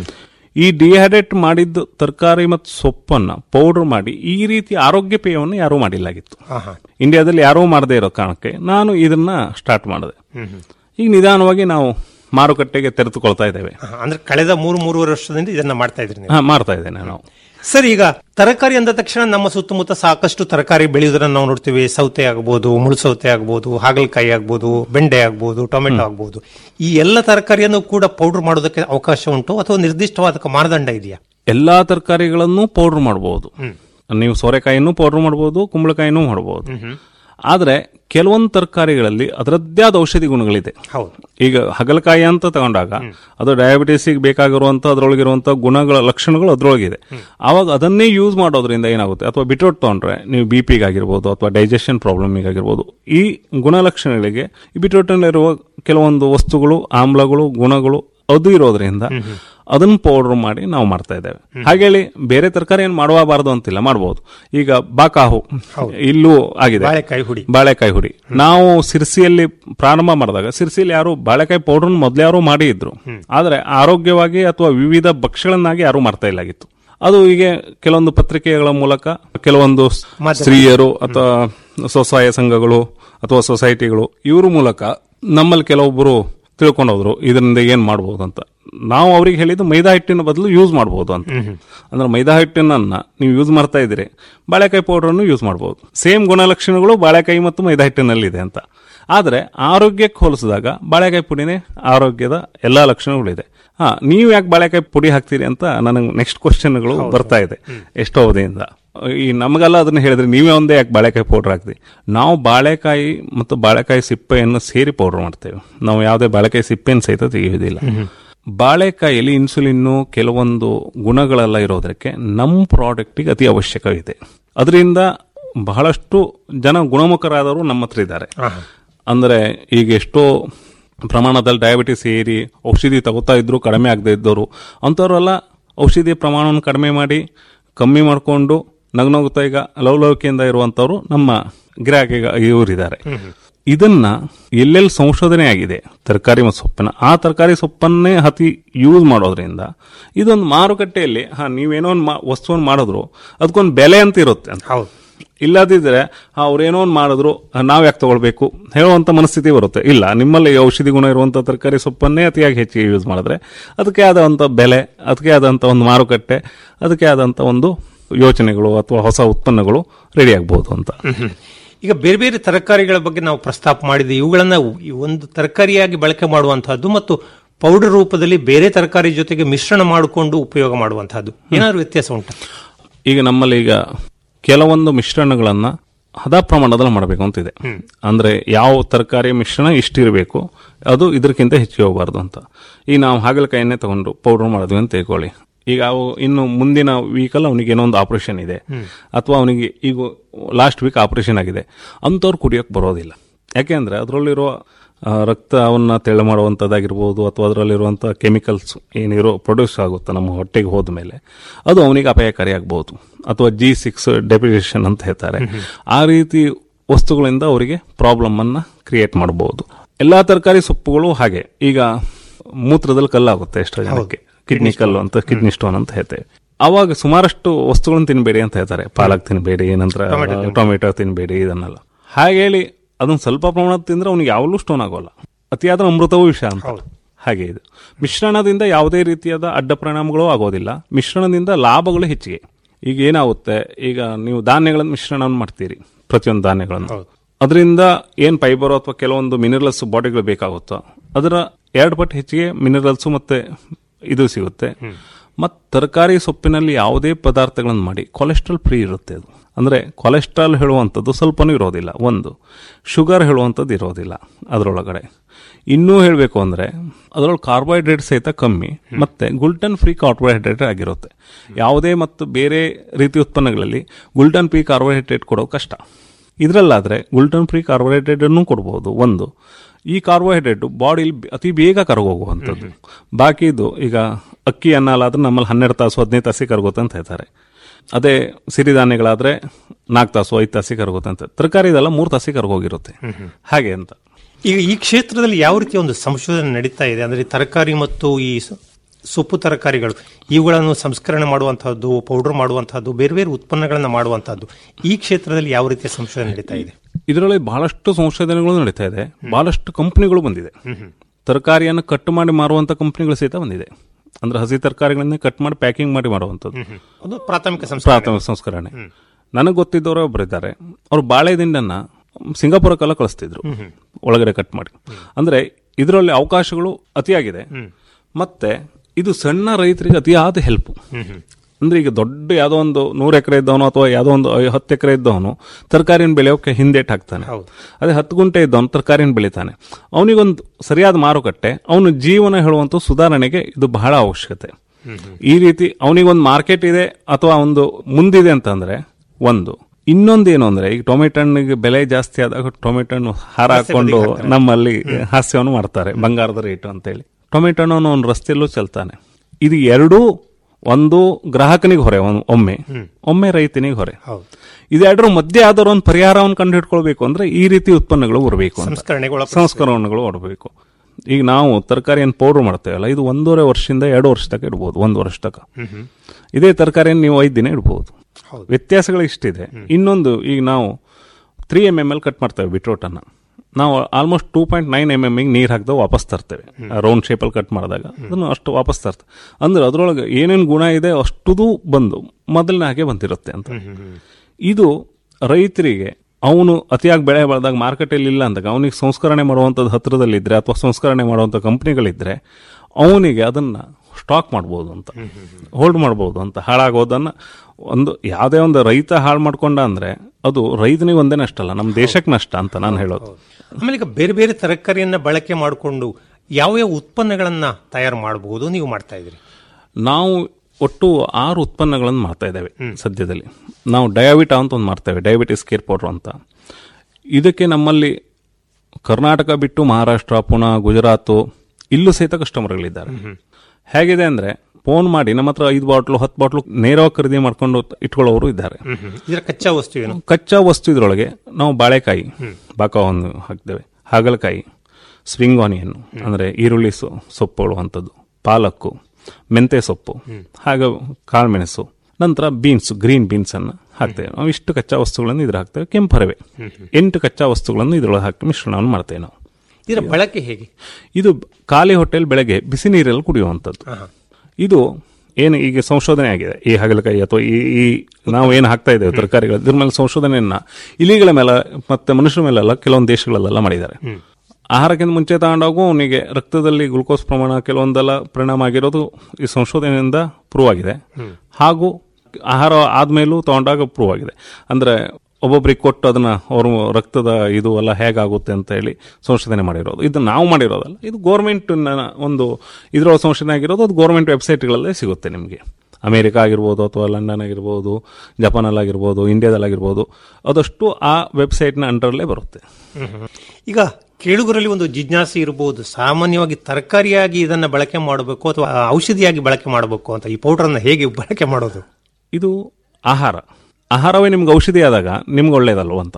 ಈ ಡಿಹೈಡ್ರೇಟ್ ಮಾಡಿದ್ದು ತರಕಾರಿ ಮತ್ತು ಸೊಪ್ಪನ್ನ ಪೌಡರ್ ಮಾಡಿ ಈ ರೀತಿ ಆರೋಗ್ಯ ಪೇಯವನ್ನು ಯಾರೂ ಮಾಡಿಲ್ಲಾಗಿತ್ತು ಇಂಡಿಯಾದಲ್ಲಿ ಯಾರೂ ಮಾಡದೇ ಇರೋ ಕಾರಣಕ್ಕೆ ನಾನು ಇದನ್ನ ಸ್ಟಾರ್ಟ್ ಮಾಡಿದೆ ಈಗ ನಿಧಾನವಾಗಿ ನಾವು ಮಾರುಕಟ್ಟೆಗೆ ತೆರೆದುಕೊಳ್ತಾ ಇದ್ದೇವೆ ಅಂದ್ರೆ ಕಳೆದ ಮೂರು ಮೂರುವರೆ ವರ್ಷದಿಂದ ಇದನ್ನ ಮಾಡ್ತಾ ಇದ್ರಿ ನೀವು ಹಾ ಮಾಡ್ತಾ ಇದ್ದೇನೆ ನಾವು ಸರ್ ಈಗ ತರಕಾರಿ ಅಂದ ತಕ್ಷಣ ನಮ್ಮ ಸುತ್ತಮುತ್ತ ಸಾಕಷ್ಟು ತರಕಾರಿ ಬೆಳೆಯುವುದನ್ನ ನಾವು ನೋಡ್ತೀವಿ ಸೌತೆ ಆಗ್ಬೋದು ಮುಳುಸೌತೆ ಆಗ್ಬೋದು ಹಾಗಲಕಾಯಿ ಆಗ್ಬೋದು ಬೆಂಡೆ ಆಗ್ಬೋದು ಟೊಮೆಟೊ ಆಗ್ಬೋದು ಈ ಎಲ್ಲ ತರಕಾರಿಯನ್ನು ಕೂಡ ಪೌಡರ್ ಮಾಡೋದಕ್ಕೆ ಅವಕಾಶ ಉಂಟು ಅಥವಾ ನಿರ್ದಿಷ್ಟವಾದ ಮಾನದಂಡ ಇದೆಯಾ ಎಲ್ಲಾ ತರಕಾರಿಗಳನ್ನು ಪೌಡರ್ ಮಾಡಬಹುದು ನೀವು ಸೋರೆಕಾಯಿನೂ ಪೌಡರ್ ಮಾಡಬಹುದು ಕುಂಬಳಕಾಯಿನೂ ಮಾಡಬಹುದು ಆದ್ರೆ ಕೆಲವೊಂದು ತರಕಾರಿಗಳಲ್ಲಿ ಅದರದ್ದೇ ಆದ ಔಷಧಿ ಗುಣಗಳಿದೆ ಹೌದು ಈಗ ಹಗಲಕಾಯಿ ಅಂತ ತಗೊಂಡಾಗ ಅದು ಡಯಾಬಿಟಿಸ್ಗೆ ಬೇಕಾಗಿರುವಂತ ಅದರೊಳಗಿರುವಂತ ಗುಣಗಳ ಲಕ್ಷಣಗಳು ಅದರೊಳಗಿದೆ ಆವಾಗ ಅದನ್ನೇ ಯೂಸ್ ಮಾಡೋದ್ರಿಂದ ಏನಾಗುತ್ತೆ ಅಥವಾ ಬಿಟ್ರೋಟ್ ತಗೊಂಡ್ರೆ ನೀವು ಬಿ ಪಿಗಾಗಿರ್ಬೋದು ಅಥವಾ ಡೈಜೆಷನ್ ಪ್ರಾಬ್ಲಮಿಗಾಗಿರ್ಬೋದು ಈ ಗುಣಲಕ್ಷಣಗಳಿಗೆ ಈ ಬಿಟ್ರೋಟ್ನಲ್ಲಿರುವ ಕೆಲವೊಂದು ವಸ್ತುಗಳು ಆಮ್ಲಗಳು ಗುಣಗಳು ಅದು ಇರೋದ್ರಿಂದ ಅದನ್ನ ಪೌಡರ್ ಮಾಡಿ ನಾವು ಮಾಡ್ತಾ ಇದ್ದೇವೆ ಹಾಗೇಳಿ ಬೇರೆ ತರಕಾರಿ ಏನು ಮಾಡಬಾರದು ಅಂತಿಲ್ಲ ಮಾಡಬಹುದು ಈಗ ಬಾಕಾಹು ಇಲ್ಲೂ ಆಗಿದೆ ಬಾಳೆಕಾಯಿ ಹುಡಿ ಬಾಳೆಕಾಯಿ ಹುಡಿ ನಾವು ಸಿರ್ಸಿಯಲ್ಲಿ ಪ್ರಾರಂಭ ಮಾಡಿದಾಗ ಸಿರ್ಸಿಯಲ್ಲಿ ಯಾರು ಬಾಳೆಕಾಯಿ ಪೌಡರ್ ಮೊದ್ಲು ಯಾರು ಮಾಡಿ ಇದ್ರು ಆದ್ರೆ ಆರೋಗ್ಯವಾಗಿ ಅಥವಾ ವಿವಿಧ ಭಕ್ಷ್ಯಗಳನ್ನಾಗಿ ಯಾರು ಮಾಡ್ತಾ ಇಲ್ಲಾಗಿತ್ತು ಅದು ಹೀಗೆ ಕೆಲವೊಂದು ಪತ್ರಿಕೆಗಳ ಮೂಲಕ ಕೆಲವೊಂದು ಸ್ತ್ರೀಯರು ಅಥವಾ ಸ್ವಸಹಾಯ ಸಂಘಗಳು ಅಥವಾ ಸೊಸೈಟಿಗಳು ಇವ್ರ ಮೂಲಕ ನಮ್ಮಲ್ಲಿ ಕೆಲವೊಬ್ಬರು ತಿಳ್ಕೊಂಡು ಹೋದ್ರು ಇದರಿಂದ ಏನ್ ಮಾಡಬಹುದು ಅಂತ ನಾವು ಅವ್ರಿಗೆ ಹೇಳಿದ್ದು ಮೈದಾ ಹಿಟ್ಟಿನ ಬದಲು ಯೂಸ್ ಮಾಡಬಹುದು ಅಂತ ಅಂದ್ರೆ ಮೈದಾ ಹಿಟ್ಟಿನನ್ನ ನೀವು ಯೂಸ್ ಮಾಡ್ತಾ ಇದ್ದೀರಿ ಬಾಳೆಕಾಯಿ ಪೌಡರ್ ಯೂಸ್ ಮಾಡಬಹುದು ಸೇಮ್ ಗುಣಲಕ್ಷಣಗಳು ಬಾಳೆಕಾಯಿ ಮತ್ತು ಮೈದಾ ಹಿಟ್ಟಿನಲ್ಲಿದೆ ಅಂತ ಆದ್ರೆ ಆರೋಗ್ಯಕ್ಕೆ ಹೋಲಿಸಿದಾಗ ಬಾಳೆಕಾಯಿ ಪುಡಿನೇ ಆರೋಗ್ಯದ ಎಲ್ಲಾ ಲಕ್ಷಣಗಳಿದೆ ಹಾ ನೀವು ಯಾಕೆ ಬಾಳೆಕಾಯಿ ಪುಡಿ ಹಾಕ್ತೀರಿ ಅಂತ ನನಗೆ ನೆಕ್ಸ್ಟ್ ಕ್ವಶನ್ಗಳು ಬರ್ತಾ ಇದೆ ಎಷ್ಟೋ ಅವಧಿಯಿಂದ ಈ ನಮಗೆಲ್ಲ ಅದನ್ನ ಹೇಳಿದ್ರೆ ನೀವೇ ಒಂದೇ ಯಾಕೆ ಬಾಳೆಕಾಯಿ ಪೌಡರ್ ಹಾಕ್ತೀವಿ ನಾವು ಬಾಳೆಕಾಯಿ ಮತ್ತು ಬಾಳೆಕಾಯಿ ಸಿಪ್ಪೆಯನ್ನು ಸೇರಿ ಪೌಡರ್ ಮಾಡ್ತೇವೆ ನಾವು ಯಾವುದೇ ಬಾಳೆಕಾಯಿ ಸಿಪ್ಪೆಯನ್ನು ಸಹಿತ ತೆಗೆಯುವುದಿಲ್ಲ ಬಾಳೆಕಾಯಿಯಲ್ಲಿ ಇನ್ಸುಲಿನ್ನು ಕೆಲವೊಂದು ಗುಣಗಳೆಲ್ಲ ಇರೋದಕ್ಕೆ ನಮ್ಮ ಪ್ರಾಡಕ್ಟಿಗೆ ಅತಿ ಅವಶ್ಯಕವಿದೆ ಅದರಿಂದ ಬಹಳಷ್ಟು ಜನ ಗುಣಮುಖರಾದವರು ನಮ್ಮ ಹತ್ರ ಇದ್ದಾರೆ ಅಂದ್ರೆ ಈಗ ಎಷ್ಟೋ ಪ್ರಮಾಣದಲ್ಲಿ ಡಯಾಬಿಟಿಸ್ ಏರಿ ಔಷಧಿ ತಗೋತಾ ಇದ್ರು ಕಡಿಮೆ ಆಗದೆ ಇದ್ದವರು ಅಂಥವ್ರೆಲ್ಲ ಔಷಧಿ ಪ್ರಮಾಣವನ್ನು ಕಡಿಮೆ ಮಾಡಿ ಕಮ್ಮಿ ಮಾಡಿಕೊಂಡು ನಗ್ನಗುತ್ತಾ ಈಗ ಲವಲವಿಕೆಯಿಂದ ಇರುವಂತವ್ರು ನಮ್ಮ ಗಿರಾಕಿಗ ಇವರಿದ್ದಾರೆ ಇದನ್ನ ಎಲ್ಲೆಲ್ಲಿ ಸಂಶೋಧನೆ ಆಗಿದೆ ತರಕಾರಿ ಮತ್ತು ಸೊಪ್ಪಿನ ಆ ತರಕಾರಿ ಸೊಪ್ಪನ್ನೇ ಅತಿ ಯೂಸ್ ಮಾಡೋದ್ರಿಂದ ಇದೊಂದು ಮಾರುಕಟ್ಟೆಯಲ್ಲಿ ಹಾ ನೀವೇನೋ ಒಂದು ಮಾ- ವಸ್ತುವನ್ನು ಮಾಡಿದ್ರು ಅದಕ್ಕೊಂದು ಬೆಲೆ ಅಂತ ಇರುತ್ತೆ ಅಂತ ಹೌದು ಇಲ್ಲದಿದ್ರೆ ಅವ್ರೇನೋ ಒಂದು ಮಾಡಿದ್ರು ನಾವ್ ಯಾಕೆ ತಗೊಳ್ಬೇಕು ಹೇಳುವಂತ ಮನಸ್ಥಿತಿ ಬರುತ್ತೆ ಇಲ್ಲ ನಿಮ್ಮಲ್ಲಿ ಔಷಧಿ ಗುಣ ಇರುವಂತ ತರಕಾರಿ ಸೊಪ್ಪನ್ನೇ ಅತಿಯಾಗಿ ಹೆಚ್ಚಿಗೆ ಯೂಸ್ ಮಾಡಿದ್ರೆ ಅದಕ್ಕೆ ಆದಂತ ಬೆಲೆ ಅದಕ್ಕೆ ಆದಂತ ಒಂದು ಮಾರುಕಟ್ಟೆ ಅದಕ್ಕೆ ಆದಂತ ಒಂದು ಯೋಚನೆಗಳು ಅಥವಾ ಹೊಸ ಉತ್ಪನ್ನಗಳು ರೆಡಿ ಆಗ್ಬೋದು ಅಂತ ಈಗ ಬೇರೆ ಬೇರೆ ತರಕಾರಿಗಳ ಬಗ್ಗೆ ನಾವು ಪ್ರಸ್ತಾಪ ಮಾಡಿದ್ವಿ ಇವುಗಳನ್ನ ಈ ಒಂದು ತರಕಾರಿಯಾಗಿ ಬಳಕೆ ಮಾಡುವಂತಹದ್ದು ಮತ್ತು ಪೌಡರ್ ರೂಪದಲ್ಲಿ ಬೇರೆ ತರಕಾರಿ ಜೊತೆಗೆ ಮಿಶ್ರಣ ಮಾಡಿಕೊಂಡು ಉಪಯೋಗ ಮಾಡುವಂತಹದ್ದು ಏನಾದ್ರು ವ್ಯತ್ಯಾಸ ಉಂಟಾ ಈಗ ನಮ್ಮಲ್ಲಿ ಈಗ ಕೆಲವೊಂದು ಮಿಶ್ರಣಗಳನ್ನ ಹದ ಪ್ರಮಾಣದಲ್ಲಿ ಮಾಡಬೇಕು ಅಂತ ಇದೆ ಅಂದ್ರೆ ಯಾವ ತರಕಾರಿ ಮಿಶ್ರಣ ಇಷ್ಟಿರಬೇಕು ಅದು ಇದಕ್ಕಿಂತ ಹೆಚ್ಚಿಗೆ ಹೋಗಬಾರ್ದು ಅಂತ ಈಗ ನಾವು ಹಾಗಲಕಾಯಿಯನ್ನೇ ತಗೊಂಡು ಪೌಡರ್ ಮಾಡಿದ್ವಿ ಅಂತ ತಿಳ್ಕೊಳ್ಳಿ ಈಗ ಅವು ಇನ್ನು ಮುಂದಿನ ವೀಕಲ್ಲಿ ಅವನಿಗೆ ಏನೋ ಒಂದು ಆಪರೇಷನ್ ಇದೆ ಅಥವಾ ಅವನಿಗೆ ಈಗ ಲಾಸ್ಟ್ ವೀಕ್ ಆಪರೇಷನ್ ಆಗಿದೆ ಅಂಥವ್ರು ಕುಡಿಯೋಕೆ ಬರೋದಿಲ್ಲ ಯಾಕೆಂದ್ರೆ ಅದರಲ್ಲಿರೋ ಆ, ರಕ್ತವನ್ನ ತೆಳು ಮಾಡುವಂಥದ್ದಾಗಿರ್ಬೋದು ಅಥವಾ ಅದರಲ್ಲಿರುವಂಥ ಕೆಮಿಕಲ್ಸ್ ಏನಿರೋ ಪ್ರೊಡ್ಯೂಸ್ ಆಗುತ್ತೆ ನಮ್ಮ ಹೊಟ್ಟೆಗೆ ಹೋದ ಮೇಲೆ ಅದು ಅವನಿಗೆ ಅಪಾಯಕಾರಿ ಆಗ್ಬೋದು ಅಥವಾ ಜಿ ಸಿಕ್ಸ್ ಡೆಪ್ರಿಷನ್ ಅಂತ ಹೇಳ್ತಾರೆ ಆ ರೀತಿ ವಸ್ತುಗಳಿಂದ ಅವರಿಗೆ ಪ್ರಾಬ್ಲಮ್ ಅನ್ನ ಕ್ರಿಯೇಟ್ ಮಾಡಬಹುದು ಎಲ್ಲಾ ತರಕಾರಿ ಸೊಪ್ಪುಗಳು ಹಾಗೆ ಈಗ ಮೂತ್ರದಲ್ಲಿ ಕಲ್ಲಾಗುತ್ತೆ ಎಷ್ಟೋ ಜನಕ್ಕೆ ಕಿಡ್ನಿ ಕಲ್ಲು ಅಂತ ಕಿಡ್ನಿ ಸ್ಟೋನ್ ಅಂತ ಹೇಳ್ತೇವೆ ಅವಾಗ ಸುಮಾರಷ್ಟು ವಸ್ತುಗಳನ್ನು ತಿನ್ಬೇಡಿ ಅಂತ ಹೇಳ್ತಾರೆ ಪಾಲಕ್ ತಿನ್ಬೇಡಿ ನಂತರ ಟೊಮೆಟೊ ತಿನ್ಬೇಡಿ ಇದನ್ನೆಲ್ಲ ಹಾಗೆ ಹೇಳಿ ಅದನ್ನ ಸ್ವಲ್ಪ ಪ್ರಮಾಣದ ತಿಂದ್ರೆ ಅವ್ನಿಗೆ ಯಾವಾಗಲೂ ಸ್ಟೋನ್ ಆಗೋಲ್ಲ ಅತಿಯಾದ ಅಮೃತವೂ ವಿಷ ಅಂತ ಹಾಗೆ ಇದು ಮಿಶ್ರಣದಿಂದ ಯಾವುದೇ ರೀತಿಯಾದ ಅಡ್ಡ ಪರಿಣಾಮಗಳು ಆಗೋದಿಲ್ಲ ಮಿಶ್ರಣದಿಂದ ಲಾಭಗಳು ಹೆಚ್ಚಿಗೆ ಈಗ ಏನಾಗುತ್ತೆ ಈಗ ನೀವು ಧಾನ್ಯಗಳನ್ನು ಮಿಶ್ರಣವನ್ನು ಮಾಡ್ತೀರಿ ಪ್ರತಿಯೊಂದು ಧಾನ್ಯಗಳನ್ನು ಅದರಿಂದ ಏನ್ ಫೈಬರ್ ಅಥವಾ ಕೆಲವೊಂದು ಮಿನರಲ್ಸ್ ಬಾಡಿಗಳು ಬೇಕಾಗುತ್ತೋ ಅದರ ಎರಡು ಪಟ್ಟು ಹೆಚ್ಚಿಗೆ ಮಿನರಲ್ಸ್ ಮತ್ತೆ ಇದು ಸಿಗುತ್ತೆ ಮತ್ತು ತರಕಾರಿ ಸೊಪ್ಪಿನಲ್ಲಿ ಯಾವುದೇ ಪದಾರ್ಥಗಳನ್ನು ಮಾಡಿ ಕೊಲೆಸ್ಟ್ರಾಲ್ ಫ್ರೀ ಇರುತ್ತೆ ಅದು ಅಂದರೆ ಕೊಲೆಸ್ಟ್ರಾಲ್ ಹೇಳುವಂಥದ್ದು ಸ್ವಲ್ಪನೂ ಇರೋದಿಲ್ಲ ಒಂದು ಶುಗರ್ ಹೇಳುವಂಥದ್ದು ಇರೋದಿಲ್ಲ ಅದರೊಳಗಡೆ ಇನ್ನೂ ಹೇಳಬೇಕು ಅಂದರೆ ಅದರೊಳಗೆ ಕಾರ್ಬೋಹೈಡ್ರೇಟ್ ಸಹಿತ ಕಮ್ಮಿ ಮತ್ತೆ ಗುಲ್ಟನ್ ಫ್ರೀ ಕಾರ್ಬೋಹೈಡ್ರೇಟ್ ಆಗಿರುತ್ತೆ ಯಾವುದೇ ಮತ್ತು ಬೇರೆ ರೀತಿ ಉತ್ಪನ್ನಗಳಲ್ಲಿ ಗುಲ್ಟನ್ ಫ್ರೀ ಕಾರ್ಬೋಹೈಡ್ರೇಟ್ ಕೊಡೋದು ಕಷ್ಟ ಇದರಲ್ಲಾದರೆ ಗುಲ್ಟನ್ ಫ್ರೀ ಕಾರ್ಬೋಹೈಡ್ರೇಟ್ ಅನ್ನು ಕೊಡ್ಬೋದು ಒಂದು ಈ ಕಾರ್ಬೋಹೈಡ್ರೇಟ್ ಬಾಡಿಲಿ ಅತಿ ಬೇಗ ಕರಗೋಗುವಂಥದ್ದು ಬಾಕಿ ಇದು ಈಗ ಅಕ್ಕಿ ಅನ್ನಲಾದ್ರೆ ನಮ್ಮಲ್ಲಿ ಹನ್ನೆರಡು ತಾಸು ಹದಿನೈದು ತಾಸಿಗೆ ಕರಗುತ್ತೆ ಅಂತ ಹೇಳ್ತಾರೆ ಅದೇ ಸಿರಿಧಾನ್ಯಗಳಾದ್ರೆ ನಾಲ್ಕು ತಾಸು ಐದು ತಾಸಿಗೆ ಕರಗುತ್ತೆ ಅಂತ ತರಕಾರಿ ಇದೆಲ್ಲ ಮೂರು ತಾಸಿಗೆ ಕರಗೋಗಿರುತ್ತೆ ಹಾಗೆ ಅಂತ ಈಗ ಈ ಕ್ಷೇತ್ರದಲ್ಲಿ ಯಾವ ರೀತಿಯ ಒಂದು ಸಂಶೋಧನೆ ನಡೀತಾ ಇದೆ ಅಂದ್ರೆ ಈ ತರಕಾರಿ ಮತ್ತು ಈ ಸ- ಸೊಪ್ಪು ತರಕಾರಿಗಳು ಇವುಗಳನ್ನು ಸಂಸ್ಕರಣೆ ಮಾಡುವಂತಹದ್ದು ಪೌಡರ್ ಮಾಡುವಂತಹದ್ದು ಬೇರೆ ಬೇರೆ ಉತ್ಪನ್ನಗಳನ್ನು ಮಾಡುವಂತಹದ್ದು ಈ ಕ್ಷೇತ್ರದಲ್ಲಿ ಯಾವ ರೀತಿಯ ಸಂಶೋಧನೆ ನಡೀತಾ ಇದೆ ಇದರಲ್ಲಿ ಬಹಳಷ್ಟು ಸಂಶೋಧನೆಗಳು ನಡೀತಾ ಇದೆ ಬಹಳಷ್ಟು ಕಂಪನಿಗಳು ಬಂದಿದೆ ತರಕಾರಿಯನ್ನು ಕಟ್ ಮಾಡಿ ಮಾರುವಂತ ಕಂಪನಿಗಳು ಸಹಿತ ಬಂದಿದೆ ಅಂದ್ರೆ ಹಸಿ ತರಕಾರಿಗಳನ್ನೇ ಕಟ್ ಮಾಡಿ ಪ್ಯಾಕಿಂಗ್ ಮಾಡಿ ಮಾಡುವಂಥದ್ದು ಒಂದು ಪ್ರಾಥಮಿಕ ಸಂಸ್ಕರಣೆ ಪ್ರಾಥಮಿಕ ಸಂಸ್ಕರಣೆ ನನಗೆ ಗೊತ್ತಿದ್ದವರು ಒಬ್ರು ಇದ್ದಾರೆ ಅವ್ರು ಬಾಳೆ ದಿಂಡನ್ನ ಸಿಂಗಾಪುರಕ್ಕೆಲ್ಲ ಕಳಿಸ್ತಿದ್ರು ಒಳಗಡೆ ಕಟ್ ಮಾಡಿ ಅಂದ್ರೆ ಇದರಲ್ಲಿ ಅವಕಾಶಗಳು ಅತಿಯಾಗಿದೆ ಮತ್ತೆ ಇದು ಸಣ್ಣ ರೈತರಿಗೆ ಅತಿಯಾದ ಹೆಲ್ಪ್ ಅಂದ್ರೆ ಈಗ ದೊಡ್ಡ ಯಾವುದೋ ಒಂದು ನೂರು ಎಕರೆ ಇದ್ದವನು ಅಥವಾ ಯಾವುದೋ ಒಂದು ಐ- ಹತ್ತು ಎಕರೆ ಇದ್ದವನು ತರಕಾರಿನ ಬೆಳೆಯೋಕೆ ಹಿಂದೇಟ್ ಹಾಕ್ತಾನೆ ಅದೇ ಹತ್ತು ಗುಂಟೆ ಇದ್ದವನು ತರಕಾರಿನ ಬೆಳಿತಾನೆ ಅವನಿಗೊಂದು ಸರಿಯಾದ ಮಾರುಕಟ್ಟೆ ಅವನ ಜೀವನ ಹೇಳುವಂತ ಸುಧಾರಣೆಗೆ ಇದು ಬಹಳ ಅವಶ್ಯಕತೆ ಈ ರೀತಿ ಅವನಿಗೊಂದು ಮಾರ್ಕೆಟ್ ಇದೆ ಅಥವಾ ಒಂದು ಮುಂದಿದೆ ಅಂತಂದ್ರೆ ಒಂದು ಇನ್ನೊಂದೇನು ಅಂದ್ರೆ ಈಗ ಟೊಮೆಟೊ ಹಣ್ಣಿಗೆ ಬೆಲೆ ಜಾಸ್ತಿ ಆದಾಗ ಟೊಮೆಟೊ ಹಣ್ಣು ಹಾರ ಹಾಕೊಂಡು ನಮ್ಮಲ್ಲಿ ಹಾಸ್ಯವನ್ನು ಮಾಡ್ತಾರೆ ಬಂಗಾರದ ರೇಟ್ ಅಂತೇಳಿ ಟೊಮೆಟೊ ಹಣ್ಣು ಅವನು ರಸ್ತೆಯಲ್ಲೂ ಚೆಲ್ತಾನೆ ಇದು ಎರಡೂ ಒಂದು ಗ್ರಾಹಕನಿಗೆ ಹೊರೆ ಒಂದ್- ಒಮ್ಮೆ ಒಮ್ಮೆ ರೈತನಿಗೆ ಹೊರೆ ಇದೆರಡರ ಮಧ್ಯೆ ಯಾವ್ದಾದ್ರು ಒಂದು ಪರಿಹಾರವನ್ನು ಕಂಡು ಹಿಡ್ಕೊಳ್ಬೇಕು ಅಂದ್ರೆ ಈ ರೀತಿ ಉತ್ಪನ್ನಗಳು ಬರಬೇಕು ಅಂತ ಸಂಸ್ಕರಣೆಗೆ ಒಳಪಡಿಸ್ಬೇಕು. ಸಂಸ್ಕರಣೆಗಳು ಮಾಡಬೇಕು ಈಗ ನಾವು ತರಕಾರಿಯನ್ನು ಪೌಡರ್ ಮಾಡ್ತೇವಲ್ಲ ಇದು ಒಂದೂವರೆ ವರ್ಷದಿಂದ ಎರಡು ವರ್ಷ ತನಕ ಇಡ್ಬೋದು ಒಂದು ವರ್ಷ ತನಕ ಇದೇ ತರಕಾರಿಯನ್ನು ನೀವು ಐದು ದಿನ ಇಡ್ಬೋದು ವ್ಯತ್ಯಾಸಗಳು ಇಷ್ಟಿದೆ ಇನ್ನೊಂದು ಈಗ ನಾವು three M M L cut ಮಾಡ್ತೇವೆ ಬಿಟ್ರೋಟ್ ಅನ್ನ ನಾವು almost two point nine M M ನೀರು ಹಾಕಿದ ವಾಪಸ್ ತರ್ತೇವೆ ರೌಂಡ್ ಶೇಪಲ್ಲಿ ಕಟ್ ಮಾಡಿದಾಗ ಅದನ್ನು ಅಷ್ಟು ವಾಪಸ್ ತರ್ತೇವೆ ಅಂದ್ರೆ ಅದರೊಳಗೆ ಏನೇನು ಗುಣ ಇದೆ ಅಷ್ಟುದು ಬಂದು ಮೊದಲನೇ ಹಾಗೆ ಬಂದಿರುತ್ತೆ ಅಂತ ಇದು ರೈತರಿಗೆ ಅವನು ಅತಿಯಾಗಿ ಬೆಳೆ ಬೆಳೆದಾಗ ಮಾರ್ಕೆಟಲ್ಲಿ ಇಲ್ಲ ಅಂದಾಗ ಅವನಿಗೆ ಸಂಸ್ಕರಣೆ ಮಾಡುವಂಥದ್ದು ಹತ್ರದಲ್ಲಿದ್ದರೆ ಅಥವಾ ಸಂಸ್ಕರಣೆ ಮಾಡುವಂಥ ಕಂಪ್ನಿಗಳಿದ್ರೆ ಅವನಿಗೆ ಅದನ್ನ ಸ್ಟಾಕ್ ಮಾಡ್ಬೋದು ಅಂತ ಹೋಲ್ಡ್ ಮಾಡ್ಬೋದು ಅಂತ ಹಾಳಾಗೋದನ್ನ ಒಂದು ಯಾವುದೇ ಒಂದು ರೈತ ಹಾಳು ಮಾಡ್ಕೊಂಡ ಅಂದ್ರೆ ಅದು ರೈತನಿಗೆ ಒಂದೇ ನಷ್ಟ ಅಲ್ಲ ನಮ್ಮ ದೇಶಕ್ಕೆ ನಷ್ಟ ಅಂತ ನಾನು ಹೇಳೋದು ಆಮೇಲೆ ಈಗ ಬೇರೆ ಬೇರೆ ತರಕಾರಿಯನ್ನ ಬಳಕೆ ಮಾಡಿಕೊಂಡು ಯಾವ ಯಾವ ಉತ್ಪನ್ನಗಳನ್ನ ತಯಾರು ಮಾಡಬಹುದು ನೀವು ಮಾಡ್ತಾ ಇದ್ರಿ ನಾವು ಒಟ್ಟು ಆರು ಉತ್ಪನ್ನಗಳನ್ನು ಮಾಡ್ತಾ ಇದ್ದೇವೆ ಸದ್ಯದಲ್ಲಿ ನಾವು ಡಯಾಬಿಟಾ ಅಂತ ಒಂದು ಮಾಡ್ತೇವೆ ಡಯಾಬಿಟಿಸ್ ಕೇರ್ ಪೌಡರ್ ಅಂತ ಇದಕ್ಕೆ ನಮ್ಮಲ್ಲಿ ಕರ್ನಾಟಕ ಬಿಟ್ಟು ಮಹಾರಾಷ್ಟ್ರ ಪುಣೆ ಗುಜರಾತು ಇಲ್ಲೂ ಸಹಿತ ಕಸ್ಟಮರ್ಗಳಿದ್ದಾರೆ ಹೇಗಿದೆ ಅಂದ್ರೆ ಫೋನ್ ಮಾಡಿ ನಮ್ಮ ಹತ್ರ ಐದು ಬಾಟ್ಲು ಹತ್ತು ಬಾಟ್ಲು ನೇರವಾಗಿ ಖರೀದಿ ಮಾಡ್ಕೊಂಡು ಇಟ್ಕೊಳ್ಳೋರು ಇದ್ದಾರೆ ಇದರ ಕಚ್ಚಾ ವಸ್ತು ಏನು ಕಚ್ಚಾ ವಸ್ತು ಇದರೊಳಗೆ ನಾವು ಬಾಳೆಕಾಯಿ ಬಾಕವನ್ನು ಹಾಕ್ತೇವೆ ಹಾಗಲಕಾಯಿ ಸ್ವಿಂಗ್ ಆನಿಯನ್ ಅಂದ್ರೆ ಈರುಳ್ಳಿ ಸೊ- ಸೊಪ್ಪುಗಳು ಅಂಥದ್ದು ಪಾಲಕ್ಕು ಮೆಂತೆ ಸೊಪ್ಪು ಹಾಗೆ ಕಾಳುಮೆಣಸು ನಂತರ ಬೀನ್ಸ್ ಗ್ರೀನ್ ಬೀನ್ಸ್ ಅನ್ನು ಹಾಕ್ತೇವೆ ನಾವು ಇಷ್ಟು ಕಚ್ಚಾ ವಸ್ತುಗಳನ್ನು ಇದ್ರ ಹಾಕ್ತೇವೆ ಕೆಂಪರವೆ ಎಂಟು ಕಚ್ಚಾ ವಸ್ತುಗಳನ್ನು ಇದ್ರೊಳಗೆ ಹಾಕಿ ಮಿಶ್ರಣವನ್ನು ಮಾಡ್ತೇವೆ ನಾವು ಇದರ ಬಳಕೆ ಹೇಗೆ ಇದು ಖಾಲಿ ಹೊಟ್ಟೆಲ್ ಬೆಳಗ್ಗೆ ಬಿಸಿ ನೀರಲ್ಲಿ ಕುಡಿಯುವಂಥದ್ದು ಇದು ಏನು ಈಗ ಸಂಶೋಧನೆ ಆಗಿದೆ ಈ ಹಾಗಲಕಾಯಿ ಅಥವಾ ಈ ಈ ನಾವು ಏನು ಹಾಕ್ತಾ ಇದ್ದೇವೆ ತರಕಾರಿಗಳು ಇದ್ರ ಮೇಲೆ ಸಂಶೋಧನೆಯನ್ನ ಇಲಿಗಳ ಮೇಲೆ ಮತ್ತೆ ಮನುಷ್ಯರ ಮೇಲೆಲ್ಲ ಕೆಲವೊಂದು ದೇಶಗಳಲ್ಲೆಲ್ಲ ಮಾಡಿದ್ದಾರೆ ಆಹಾರಕ್ಕಿಂತ ಮುಂಚೆ ತಗೊಂಡಾಗೂ ಅವನಿಗೆ ರಕ್ತದಲ್ಲಿ ಗ್ಲುಕೋಸ್ ಪ್ರಮಾಣ ಕೆಲವೊಂದೆಲ್ಲ ಪರಿಣಾಮ ಆಗಿರೋದು ಈ ಸಂಶೋಧನೆಯಿಂದ ಪ್ರೂವ್ ಆಗಿದೆ ಹಾಗೂ ಆಹಾರ ಆದ್ಮೇಲೂ ತಗೊಂಡಾಗ ಪ್ರೂವ್ ಆಗಿದೆ ಅಂದ್ರೆ ಒಬ್ಬೊಬ್ರಿಗೆ ಕೊಟ್ಟು ಅದನ್ನ ಅವ್ರ ರಕ್ತದ ಇದು ಎಲ್ಲ ಹೇಗಾಗುತ್ತೆ ಅಂತ ಹೇಳಿ ಸಂಶೋಧನೆ ಮಾಡಿರೋದು ಇದು ನಾವು ಮಾಡಿರೋದಲ್ಲ ಇದು ಗೋರ್ಮೆಂಟ್ ಒಂದು ಇದರೊಳಗೆ ಸಂಶೋಧನೆ ಆಗಿರೋದು ಅದು ಗೋರ್ಮೆಂಟ್ ವೆಬ್ಸೈಟ್ಗಳಲ್ಲೇ ಸಿಗುತ್ತೆ ನಿಮಗೆ ಅಮೇರಿಕಾ ಆಗಿರ್ಬೋದು ಅಥವಾ ಲಂಡನ್ ಆಗಿರ್ಬೋದು ಜಪಾನಲ್ಲಾಗಿರ್ಬೋದು ಇಂಡಿಯಾದಲ್ಲಾಗಿರ್ಬೋದು ಅದಷ್ಟು ಆ ವೆಬ್ಸೈಟ್ನ ಅಂಡರಲ್ಲೇ ಬರುತ್ತೆ ಈಗ ಕೇಳುಗರಲ್ಲಿ ಒಂದು ಜಿಜ್ಞಾಸೆ ಇರಬಹುದು ಸಾಮಾನ್ಯವಾಗಿ ತರಕಾರಿಯಾಗಿ ಇದನ್ನ ಬಳಕೆ ಮಾಡಬೇಕು ಅಥವಾ ಔಷಧಿಯಾಗಿ ಬಳಕೆ ಮಾಡಬೇಕು ಅಂತ ಈ ಪೌಡರ್ನ ಹೇಗೆ ಬಳಕೆ ಮಾಡೋದು ಇದು ಆಹಾರ ಆಹಾರವೇ ನಿಮ್ಗೆ ಔಷಧಿ ಆದಾಗ ನಿಮ್ಗೆ ಒಳ್ಳೇದಲ್ವ ಅಂತ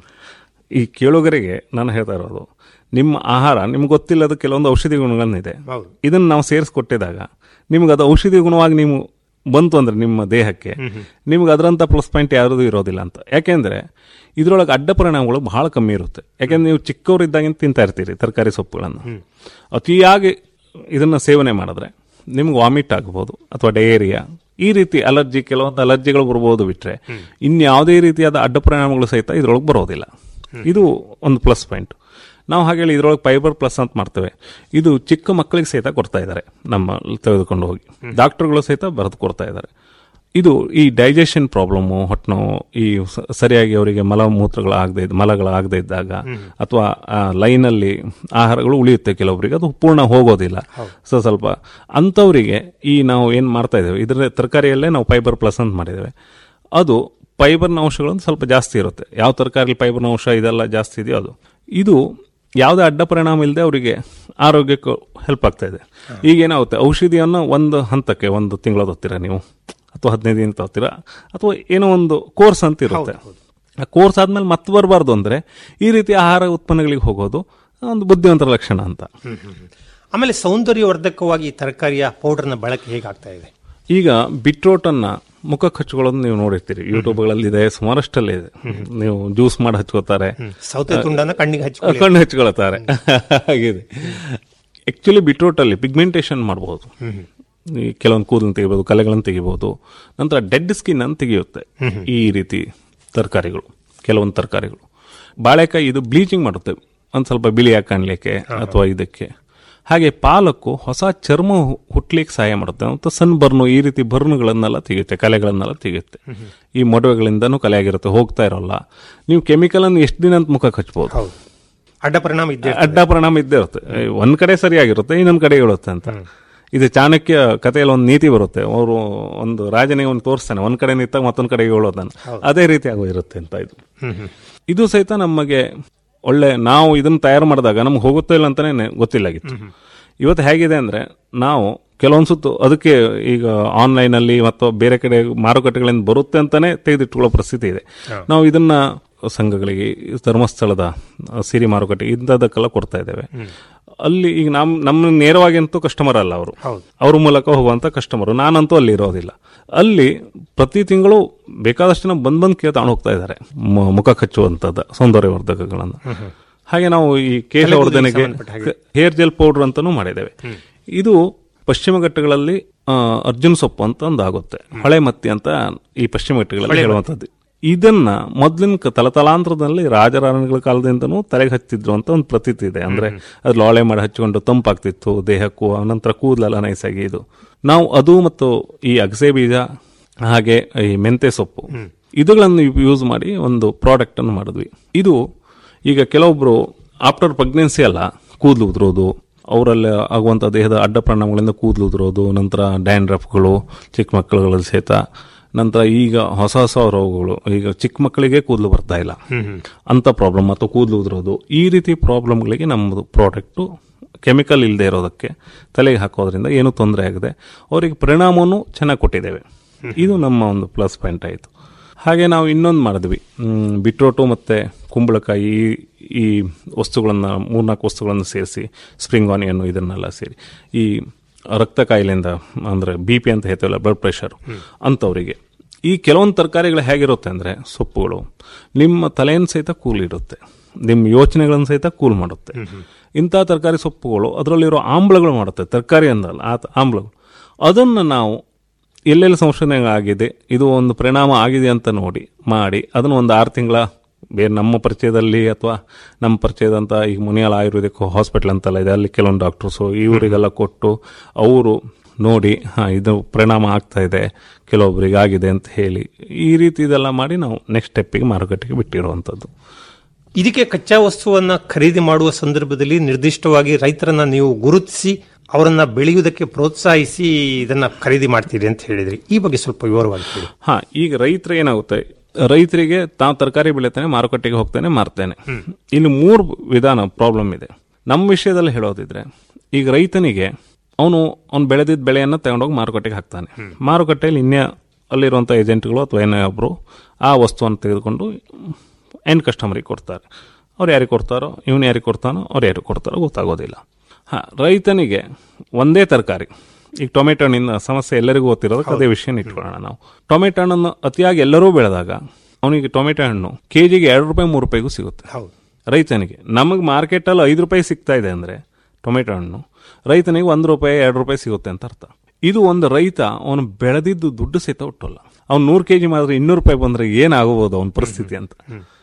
ಈ ಕೇಳುಗರಿಗೆ ನಾನು ಹೇಳ್ತಾ ಇರೋದು ನಿಮ್ಮ ಆಹಾರ ನಿಮ್ಗೆ ಗೊತ್ತಿಲ್ಲದ ಕೆಲವೊಂದು ಔಷಧಿ ಗುಣಗಳನ್ನಿದೆ ಹೌದು. ಇದನ್ನು ನಾವು ಸೇರಿಸ್ಕೊಟ್ಟಿದಾಗ ನಿಮ್ಗೆ ಅದು ಔಷಧಿ ಗುಣವಾಗಿ ನೀವು ಬಂತು ಅಂದ್ರೆ ನಿಮ್ಮ ದೇಹಕ್ಕೆ ನಿಮ್ಗೆ ಅದರಂಥ ಪ್ಲಸ್ ಪಾಯಿಂಟ್ ಯಾವುದು ಇರೋದಿಲ್ಲ ಅಂತ ಯಾಕೆಂದ್ರೆ ಇದರೊಳಗೆ ಅಡ್ಡ ಪರಿಣಾಮಗಳು ಬಹಳ ಕಮ್ಮಿ ಇರುತ್ತೆ ಯಾಕೆಂದ್ರೆ ನೀವು ಚಿಕ್ಕವರಿದ್ದಾಗಿಂದ ತಿಂತಾ ಇರ್ತೀರಿ ತರಕಾರಿ ಸೊಪ್ಪುಗಳನ್ನು ಅತಿಯಾಗಿ ಇದನ್ನ ಸೇವನೆ ಮಾಡಿದ್ರೆ ನಿಮ್ಗೆ ವಾಮಿಟ್ ಆಗ್ಬೋದು ಅಥವಾ ಡಯೇರಿಯಾ ಈ ರೀತಿ ಅಲರ್ಜಿ ಕೆಲವೊಂದು ಅಲರ್ಜಿಗಳು ಬರ್ಬೋದು ಬಿಟ್ರೆ ಇನ್ಯಾವುದೇ ರೀತಿಯಾದ ಅಡ್ಡ ಪರಿಣಾಮಗಳು ಸಹಿತ ಇದರೊಳಗೆ ಬರೋದಿಲ್ಲ ಇದು ಒಂದು ಪ್ಲಸ್ ಪಾಯಿಂಟ್ ನಾವು ಹಾಗೆ ಹೇಳಿ ಇದರೊಳಗೆ ಫೈಬರ್ ಪ್ಲಸ್ ಅಂತ ಮಾಡ್ತೇವೆ ಇದು ಚಿಕ್ಕ ಮಕ್ಕಳಿಗೆ ಸಹಿತ ಕೊಡ್ತಾ ಇದ್ದಾರೆ ನಮ್ಮ ತೆಗೆದುಕೊಂಡು ಹೋಗಿ ಡಾಕ್ಟರ್ಗಳು ಸಹಿತ ಬರೆದು ಕೊಡ್ತಾ ಇದ್ದಾರೆ ಇದು ಈ ಡೈಜೆಷನ್ ಪ್ರಾಬ್ಲಮ್ಮು ಹೊಟ್ಟೆನೋವು ಈ ಸ- ಸರಿಯಾಗಿ ಅವರಿಗೆ ಮಲಮೂತ್ರಗಳು ಆಗದೆ ಮಲಗಳಾಗದೇ ಇದ್ದಾಗ ಅಥವಾ ಲೈನಲ್ಲಿ ಆಹಾರಗಳು ಉಳಿಯುತ್ತೆ ಕೆಲವೊಬ್ಬರಿಗೆ ಅದು ಪೂರ್ಣ ಹೋಗೋದಿಲ್ಲ ಸೊ ಸ್ವಲ್ಪ ಅಂಥವರಿಗೆ ಈ ನಾವು ಏನು ಮಾಡ್ತಾ ಇದ್ದೇವೆ ಇದರ ತರಕಾರಿಯಲ್ಲೇ ನಾವು ಫೈಬರ್ ಪ್ಲಸ್ ಅಂತ ಮಾಡಿದ್ದೇವೆ ಅದು ಫೈಬರ್ನ ಅಂಶಗಳು ಸ್ವಲ್ಪ ಜಾಸ್ತಿ ಇರುತ್ತೆ ಯಾವ ತರಕಾರಿ ಫೈಬರ್ನ ಅಂಶ ಇದೆಲ್ಲ ಜಾಸ್ತಿ ಇದೆಯೋ ಅದು ಇದು ಯಾವುದೇ ಅಡ್ಡ ಪರಿಣಾಮ ಇಲ್ಲದೆ ಅವರಿಗೆ ಆರೋಗ್ಯಕ್ಕೂ ಹೆಲ್ಪ್ ಆಗ್ತಾ ಇದೆ ಈಗ ಏನಾಗುತ್ತೆ ಔಷಧಿಯನ್ನು ಒಂದು ಹಂತಕ್ಕೆ ಒಂದು ತಿಂಗಳ ತೊತ್ತೀರಾ ನೀವು ಅಥವಾ ಹದಿನೈದು ದಿನ ತಗೋತೀರಾ ಅಥವಾ ಏನೋ ಒಂದು ಕೋರ್ಸ್ ಅಂತ ಇರುತ್ತೆ ಆ ಕೋರ್ಸ್ ಆದ್ಮೇಲೆ ಮತ್ತೆ ಬರಬಾರ್ದು ಅಂದ್ರೆ ಈ ರೀತಿ ಆಹಾರ ಉತ್ಪನ್ನಗಳಿಗೆ ಹೋಗೋದು ಒಂದು ಬುದ್ಧಿವಂತರ ಲಕ್ಷಣ ಅಂತ ಆಮೇಲೆ ಸೌಂದರ್ಯವರ್ಧಕವಾಗಿ ಈ ತರಕಾರಿಯ ಪೌಡರ್ನ ಬಳಕೆ ಹೇಗಾಗ್ತಾ ಇದೆ ಈಗ ಬಿಟ್ರೋಟನ್ನ ಮುಖಕ್ಕೆ ಹಚ್ಕೊಳ್ಳೋದು ನೀವು ನೋಡಿರ್ತೀರಿ ಯೂಟ್ಯೂಬ್ಗಳಲ್ಲಿ ಇದೆ ಸುಮಾರಷ್ಟಲ್ಲೇ ಇದೆ ನೀವು ಜ್ಯೂಸ್ ಮಾಡಿ ಹಚ್ಕೋತಾರೆ ಸೌತೆ ತುಂಡನ್ನ ಕಣ್ಣಿಗೆ ಹಚ್ಕೊಳ್ಳಿ ಕಣ್ಣು ಹಚ್ಕೊಳ್ತಾರೆ ಹಾಗಿದೆ ಆಕ್ಚುಲಿ ಬಿಟ್ರೋಟಲ್ಲಿ ಪಿಗ್ಮೆಂಟೇಷನ್ ಮಾಡಬಹುದು ಈ ಕೆಲವೊಂದು ಕೂದಲನ್ನು ತೆಗಿಬಹುದು ಕಲೆಗಳನ್ನು ತೆಗಿಬಹುದು ನಂತರ ಡೆಡ್ ಸ್ಕಿನ್ ಅನ್ನು ತೆಗೆಯುತ್ತೆ ಈ ರೀತಿ ತರಕಾರಿಗಳು ಕೆಲವೊಂದು ತರಕಾರಿಗಳು ಬಾಳೆಕಾಯಿ ಇದು ಬ್ಲೀಚಿಂಗ್ ಮಾಡುತ್ತೆ ಒಂದು ಸ್ವಲ್ಪ ಬಿಳಿಯಾಗಿ ಕಾಣಲಿಕ್ಕೆ ಅಥವಾ ಇದಕ್ಕೆ ಹಾಗೆ ಪಾಲಕ್ಕು ಹೊಸ ಚರ್ಮ ಹುಟ್ಲಿಕ್ಕೆ ಸಹಾಯ ಮಾಡುತ್ತೆ ಮತ್ತು ಸನ್ ಬರ್ನು ಈ ರೀತಿ ಬರ್ನುಗಳನ್ನೆಲ್ಲ ತೆಗೆಯುತ್ತೆ ಕಲೆಗಳನ್ನೆಲ್ಲ ತೆಗೆಯುತ್ತೆ ಈ ಮೊಡವೆಗಳಿಂದನೂ ಕಲೆ ಆಗಿರುತ್ತೆ ಹೋಗ್ತಾ ಇರೋಲ್ಲ ನೀವು ಕೆಮಿಕಲ್ ಅನ್ನು ಎಷ್ಟು ದಿನ ಅಂತ ಮುಖಕ್ಕೆ ಹಚ್ಬೋದು ಹೌದು ಅಡ್ಡ ಪರಿಣಾಮ ಇದ್ದೇ ಇರ್ತದೆ. ಅಡ್ಡ ಪರಿಣಾಮ ಇದ್ದೇ ಇರುತ್ತೆ ಒಂದ್ ಕಡೆ ಸರಿಯಾಗಿರುತ್ತೆ ಇನ್ನೊಂದ್ ಕಡೆ ಹೇಳುತ್ತೆ ಅಂತ ಇದು ಚಾಣಕ್ಯ ಕಥೆಯಲ್ಲಿ ಒಂದು ನೀತಿ ಬರುತ್ತೆ ಅವರು ಒಂದು ರಾಜನಿಗೆ ಒಂದು ತೋರಿಸ್ತಾನೆ ಒಂದ್ ಕಡೆ ನಿಂತಾಗ ಮತ್ತೊಂದ್ ಕಡೆ ಹೇಳೋದನ್ನ ಅದೇ ರೀತಿ ಆಗೋ ಇರುತ್ತೆ ಅಂತ ಇದು ಇದು ಸಹಿತ ನಮಗೆ ಒಳ್ಳೆ ನಾವು ಇದನ್ನ ತಯಾರು ಮಾಡಿದಾಗ ನಮ್ಗೆ ಹೋಗುತ್ತೋ ಇಲ್ಲ ಅಂತಾನೆ ನೆ- ಗೊತ್ತಿಲ್ಲಾಗಿತ್ತು ಇವತ್ತು ಹೇಗಿದೆ ಅಂದ್ರೆ ನಾವು ಕೆಲವೊಂದು ಸುತ್ತು ಅದಕ್ಕೆ ಈಗ ಆನ್ಲೈನ್ ಅಲ್ಲಿ ಮತ್ತು ಬೇರೆ ಕಡೆ ಮಾರುಕಟ್ಟೆಗಳಿಂದ ಬರುತ್ತೆ ಅಂತಾನೆ ತೆಗೆದಿಟ್ಕೊಳ್ಳೋ ಪರಿಸ್ಥಿತಿ ಇದೆ ನಾವು ಇದನ್ನ ಸಂಘಗಳಿಗೆ ಧರ್ಮಸ್ಥಳದ ಆ, ಸಿರಿ ಮಾರುಕಟ್ಟೆ ಇಂಥದಕ್ಕೆಲ್ಲ ಕೊಡ್ತಾ ಇದ್ದೇವೆ ಅಲ್ಲಿ ಈಗ ನಮ್ ನಮ್ಮ ನೇರವಾಗಿ ಅಂತೂ ಕಸ್ಟಮರ್ ಅಲ್ಲ ಅವರು ಅವ್ರ ಮೂಲಕ ಹೋಗುವಂತ ಕಸ್ಟಮರ್ ನಾನಂತೂ ಅಲ್ಲಿ ಇರೋದಿಲ್ಲ ಅಲ್ಲಿ ಪ್ರತಿ ತಿಂಗಳು ಬೇಕಾದಷ್ಟು ಜನ ಬಂದ್ ಬಂದ್ ಕೇಳ್ತಾಣ ಹೋಗ್ತಾ ಇದ್ದಾರೆ ಮ- ಮುಖ ಕಚ್ಚುವಂತದ್ದು ಸೌಂದರ್ಯವರ್ಧಕಗಳನ್ನು ಹಾಗೆ ನಾವು ಈ ಕೇಶವರ್ಧನೆಗೆ ಹೇರ್ ಜೆಲ್ ಪೌಡರ್ ಅಂತಾನೂ ಮಾಡಿದ್ದೇವೆ ಇದು ಪಶ್ಚಿಮ ಘಟ್ಟಗಳಲ್ಲಿ ಆ, ಅರ್ಜುನ್ ಸೊಪ್ಪು ಅಂತ ಒಂದು ಆಗುತ್ತೆ ಹೊಳೆ ಮತ್ತಿ ಅಂತ ಈ ಪಶ್ಚಿಮ ಘಟ್ಟಗಳಲ್ಲಿ ಹೇಳುವಂಥದ್ದು ಇದನ್ನ ಮೊದ್ಲಿನ ಕ- ತಲತಲಾಂತರದಲ್ಲಿ ರಾಜರಾಣಿಗಳ ಕಾಲದಿಂದನೂ ತಲೆಗೆ ಹಚ್ತಿದ್ರು ಅಂತ ಒಂದು ಪ್ರತೀತಿ ಇದೆ ಅಂದ್ರೆ ಅದು ಲೋಳೆ ಮಾಡಿ ಹಚ್ಚಿಕೊಂಡು ತಂಪಾಗ್ತಿತ್ತು ದೇಹಕ್ಕೂ ಅನಂತರ ಕೂದಲೆಲ್ಲ ನೈಸಾಗಿ ಇದು ನಾವು ಅದು ಮತ್ತು ಈ ಅಗಸೆ ಬೀಜ ಹಾಗೆ ಈ ಮೆಂತೆ ಸೊಪ್ಪು ಇದುಗಳನ್ನು ಯೂಸ್ ಮಾಡಿ ಒಂದು ಪ್ರಾಡಕ್ಟ್ ಅನ್ನು ಮಾಡಿದ್ವಿ ಇದು ಈಗ ಕೆಲವೊಬ್ರು ಆಫ್ಟರ್ ಪ್ರೆಗ್ನೆನ್ಸಿ ಅಲ್ಲ ಕೂದಲು ಉದುರೋದು ಅವರಲ್ಲಿ ಆಗುವಂಥ ದೇಹದ ಅಡ್ಡ ಪರಿಣಾಮಗಳಿಂದ ಕೂದಲು ಉದುರೋದು ನಂತರ ಡ್ಯಾಂಡ್ರಫ್ಗಳು ಚಿಕ್ಕ ಮಕ್ಕಳುಗಳಲ್ಲಿ ಸಹಿತ ನಂತರ ಈಗ ಹೊಸ ಹೊಸ ರೋಗಗಳು ಈಗ ಚಿಕ್ಕ ಮಕ್ಕಳಿಗೆ ಕೂದಲು ಬರ್ತಾ ಇಲ್ಲ ಅಂತ ಪ್ರಾಬ್ಲಮ್ ಅಥವಾ ಕೂದಲು ಉದುರೋದು ಈ ರೀತಿ ಪ್ರಾಬ್ಲಮ್ಗಳಿಗೆ ನಮ್ಮದು ಪ್ರಾಡಕ್ಟು ಕೆಮಿಕಲ್ ಇಲ್ಲದೆ ಇರೋದಕ್ಕೆ ತಲೆಗೆ ಹಾಕೋದ್ರಿಂದ ಏನೂ ತೊಂದರೆ ಆಗದೆ ಅವರಿಗೆ ಪರಿಣಾಮವನ್ನು ಚೆನ್ನಾಗಿ ಕೊಟ್ಟಿದ್ದೇವೆ ಇದು ನಮ್ಮ ಒಂದು ಪ್ಲಸ್ ಪಾಯಿಂಟ್ ಆಯಿತು ಹಾಗೆ ನಾವು ಇನ್ನೊಂದು ಮಾಡಿದ್ವಿ ಮ್, ಬಿಟ್ರೋಟು ಮತ್ತು ಕುಂಬಳಕಾಯಿ ಈ- ಈ ವಸ್ತುಗಳನ್ನು ಮೂರ್ನಾಲ್ಕು ವಸ್ತುಗಳನ್ನು ಸೇರಿಸಿ ಸ್ಪ್ರಿಂಗ್ ಆನಿಯನ್ನು ಇದನ್ನೆಲ್ಲ ಸೇರಿ ಈ ರಕ್ತ ಕಾಯಿಲೆಯಿಂದ ಅಂದರೆ ಬಿ ಪಿ ಅಂತ ಹೇಳ್ತೀವಲ್ಲ ಬ್ಲಡ್ ಪ್ರೆಷರ್ ಅಂಥವರಿಗೆ ಈ ಕೆಲವೊಂದು ತರಕಾರಿಗಳು ಹೇಗಿರುತ್ತೆ ಅಂದರೆ ಸೊಪ್ಪುಗಳು ನಿಮ್ಮ ತಲೆಯನ್ನು ಸಹಿತ ಕೂಲ್ ಇರುತ್ತೆ ನಿಮ್ಮ ಯೋಚನೆಗಳನ್ನು ಸಹಿತ ಕೂಲ್ ಮಾಡುತ್ತೆ ಇಂಥ ತರಕಾರಿ ಸೊಪ್ಪುಗಳು ಅದರಲ್ಲಿರೋ ಆಮ್ಲಗಳು ಮಾಡುತ್ತೆ ತರಕಾರಿ ಅಂದಲ್ಲ ಆ ತ- ಆಮ್ಲಗಳು ಅದನ್ನು ನಾವು ಎಲ್ಲೆಲ್ಲಿ ಸಂಶೋಧನೆ ಆಗಿದೆ ಇದು ಒಂದು ಪರಿಣಾಮ ಆಗಿದೆ ಅಂತ ನೋಡಿ ಮಾಡಿ ಅದನ್ನು ಒಂದು ಆರು ತಿಂಗಳ ಬೇರೆ ನಮ್ಮ ಪರಿಚಯದಲ್ಲಿ ಅಥವಾ ನಮ್ಮ ಪರಿಚಯದಂತ ಈಗ ಮುನಿಯಾಲ್ ಆಯುರ್ವೇದಿಕ್ ಹಾಸ್ಪಿಟಲ್ ಅಂತೆಲ್ಲ ಇದೆ ಅಲ್ಲಿ ಕೆಲವೊಂದು ಡಾಕ್ಟರ್ಸು ಇವರಿಗೆಲ್ಲ ಕೊಟ್ಟು ಅವರು ನೋಡಿ ಹಾ ಇದು ಪರಿಣಾಮ ಆಗ್ತಾ ಇದೆ ಕೆಲವೊಬ್ಬರಿಗೆ ಆಗಿದೆ ಅಂತ ಹೇಳಿ ಈ ರೀತಿ ಇದೆಲ್ಲ ಮಾಡಿ ನಾವು ನೆಕ್ಸ್ಟ್ ಸ್ಟೆಪ್ಪಿಗೆ ಮಾರುಕಟ್ಟೆಗೆ ಬಿಟ್ಟಿರುವಂಥದ್ದು ಇದಕ್ಕೆ ಕಚ್ಚಾ ವಸ್ತುವನ್ನ ಖರೀದಿ ಮಾಡುವ ಸಂದರ್ಭದಲ್ಲಿ ನಿರ್ದಿಷ್ಟವಾಗಿ ರೈತರನ್ನ ನೀವು ಗುರುತಿಸಿ ಅವರನ್ನ ಬೆಳೆಯುವುದಕ್ಕೆ ಪ್ರೋತ್ಸಾಹಿಸಿ ಇದನ್ನ ಖರೀದಿ ಮಾಡ್ತೀರಿ ಅಂತ ಹೇಳಿದ್ರಿ ಈ ಬಗ್ಗೆ ಸ್ವಲ್ಪ ವಿವರವಾಗಿ ಹೇಳಿ ಹಾ ಈಗ ರೈತರ ಏನಾಗುತ್ತೆ ರೈತರಿಗೆ ತಾವು ತರಕಾರಿ ಬೆಳಿತಾನೆ ಮಾರುಕಟ್ಟೆಗೆ ಹೋಗ್ತಾನೆ ಮಾರ್ತಾನೆ ಇಲ್ಲಿ ಮೂರು ವಿಧಾನ ಪ್ರಾಬ್ಲಮ್ ಇದೆ ನಮ್ಮ ವಿಷಯದಲ್ಲಿ ಹೇಳೋದಿದ್ರೆ ಈಗ ರೈತನಿಗೆ ಅವನು ಅವ್ನು ಬೆಳೆದಿದ್ದ ಬೆಳೆಯನ್ನು ತಗೊಂಡೋಗಿ ಮಾರುಕಟ್ಟೆಗೆ ಹಾಕ್ತಾನೆ ಮಾರುಕಟ್ಟೆಯಲ್ಲಿ ಇನ್ನೇ ಅಲ್ಲಿರುವಂಥ ಏಜೆಂಟ್ಗಳು ಅಥವಾ ಏನೋ ಒಬ್ಬರು ಆ ವಸ್ತುವನ್ನು ತೆಗೆದುಕೊಂಡು ಎಂಡ್ ಕಸ್ಟಮರಿಗೆ ಕೊಡ್ತಾರೆ ಅವ್ರು ಯಾರಿಗೆ ಕೊಡ್ತಾರೋ ಇವನು ಯಾರಿಗೆ ಕೊಡ್ತಾನೋ ಅವ್ರು ಯಾರಿಗೆ ಕೊಡ್ತಾರೋ ಗೊತ್ತಾಗೋದಿಲ್ಲ ಹಾಂ ರೈತನಿಗೆ ಒಂದೇ ತರಕಾರಿ ಈಗ ಟೊಮೆಟೊ ಹಣ್ಣಿನ ಸಮಸ್ಯೆ ಎಲ್ಲರಿಗೂ ಗೊತ್ತಿರೋದಕ್ಕೆ ಅದೇ ವಿಷಯನ ಇಟ್ಕೊಳ್ಳೋಣ ನಾವು ಟೊಮೆಟೊ ಹಣ್ಣನ್ನು ಅತಿಯಾಗಿ ಎಲ್ಲರೂ ಬೆಳೆದಾಗ ಅವನಿಗೆ ಟೊಮೆಟೊ ಹಣ್ಣು ಕೆ ಜಿಗೆ ಎರಡು ರೂಪಾಯಿ ಮೂರು ರೂಪಾಯಿಗೂ ಸಿಗುತ್ತೆ ಹೌದು ರೈತನಿಗೆ ನಮಗೆ ಮಾರ್ಕೆಟಲ್ಲಿ ಐದು ರೂಪಾಯಿ ಸಿಗ್ತಾ ಇದೆ ಅಂದರೆ ಟೊಮೆಟೊ ಹಣ್ಣು ರೈತನಿಗೆ ಒಂದು ರೂಪಾಯಿ ಎರಡು ರೂಪಾಯಿ ಸಿಗುತ್ತೆ ಅಂತ ಅರ್ಥ ಇದು ಒಂದು ರೈತ ಅವನು ಬೆಳೆದಿದ್ದು ದುಡ್ಡು ಸಹಿತ ಹುಟ್ಟಲ್ಲ ಅವ್ನು ನೂರು ಕೆ ಜಿ ಮಾಡಿದ್ರೆ ಇನ್ನೂರು ರೂಪಾಯಿ ಬಂದರೆ ಏನಾಗಬಹುದು ಅವನ ಪರಿಸ್ಥಿತಿ ಅಂತ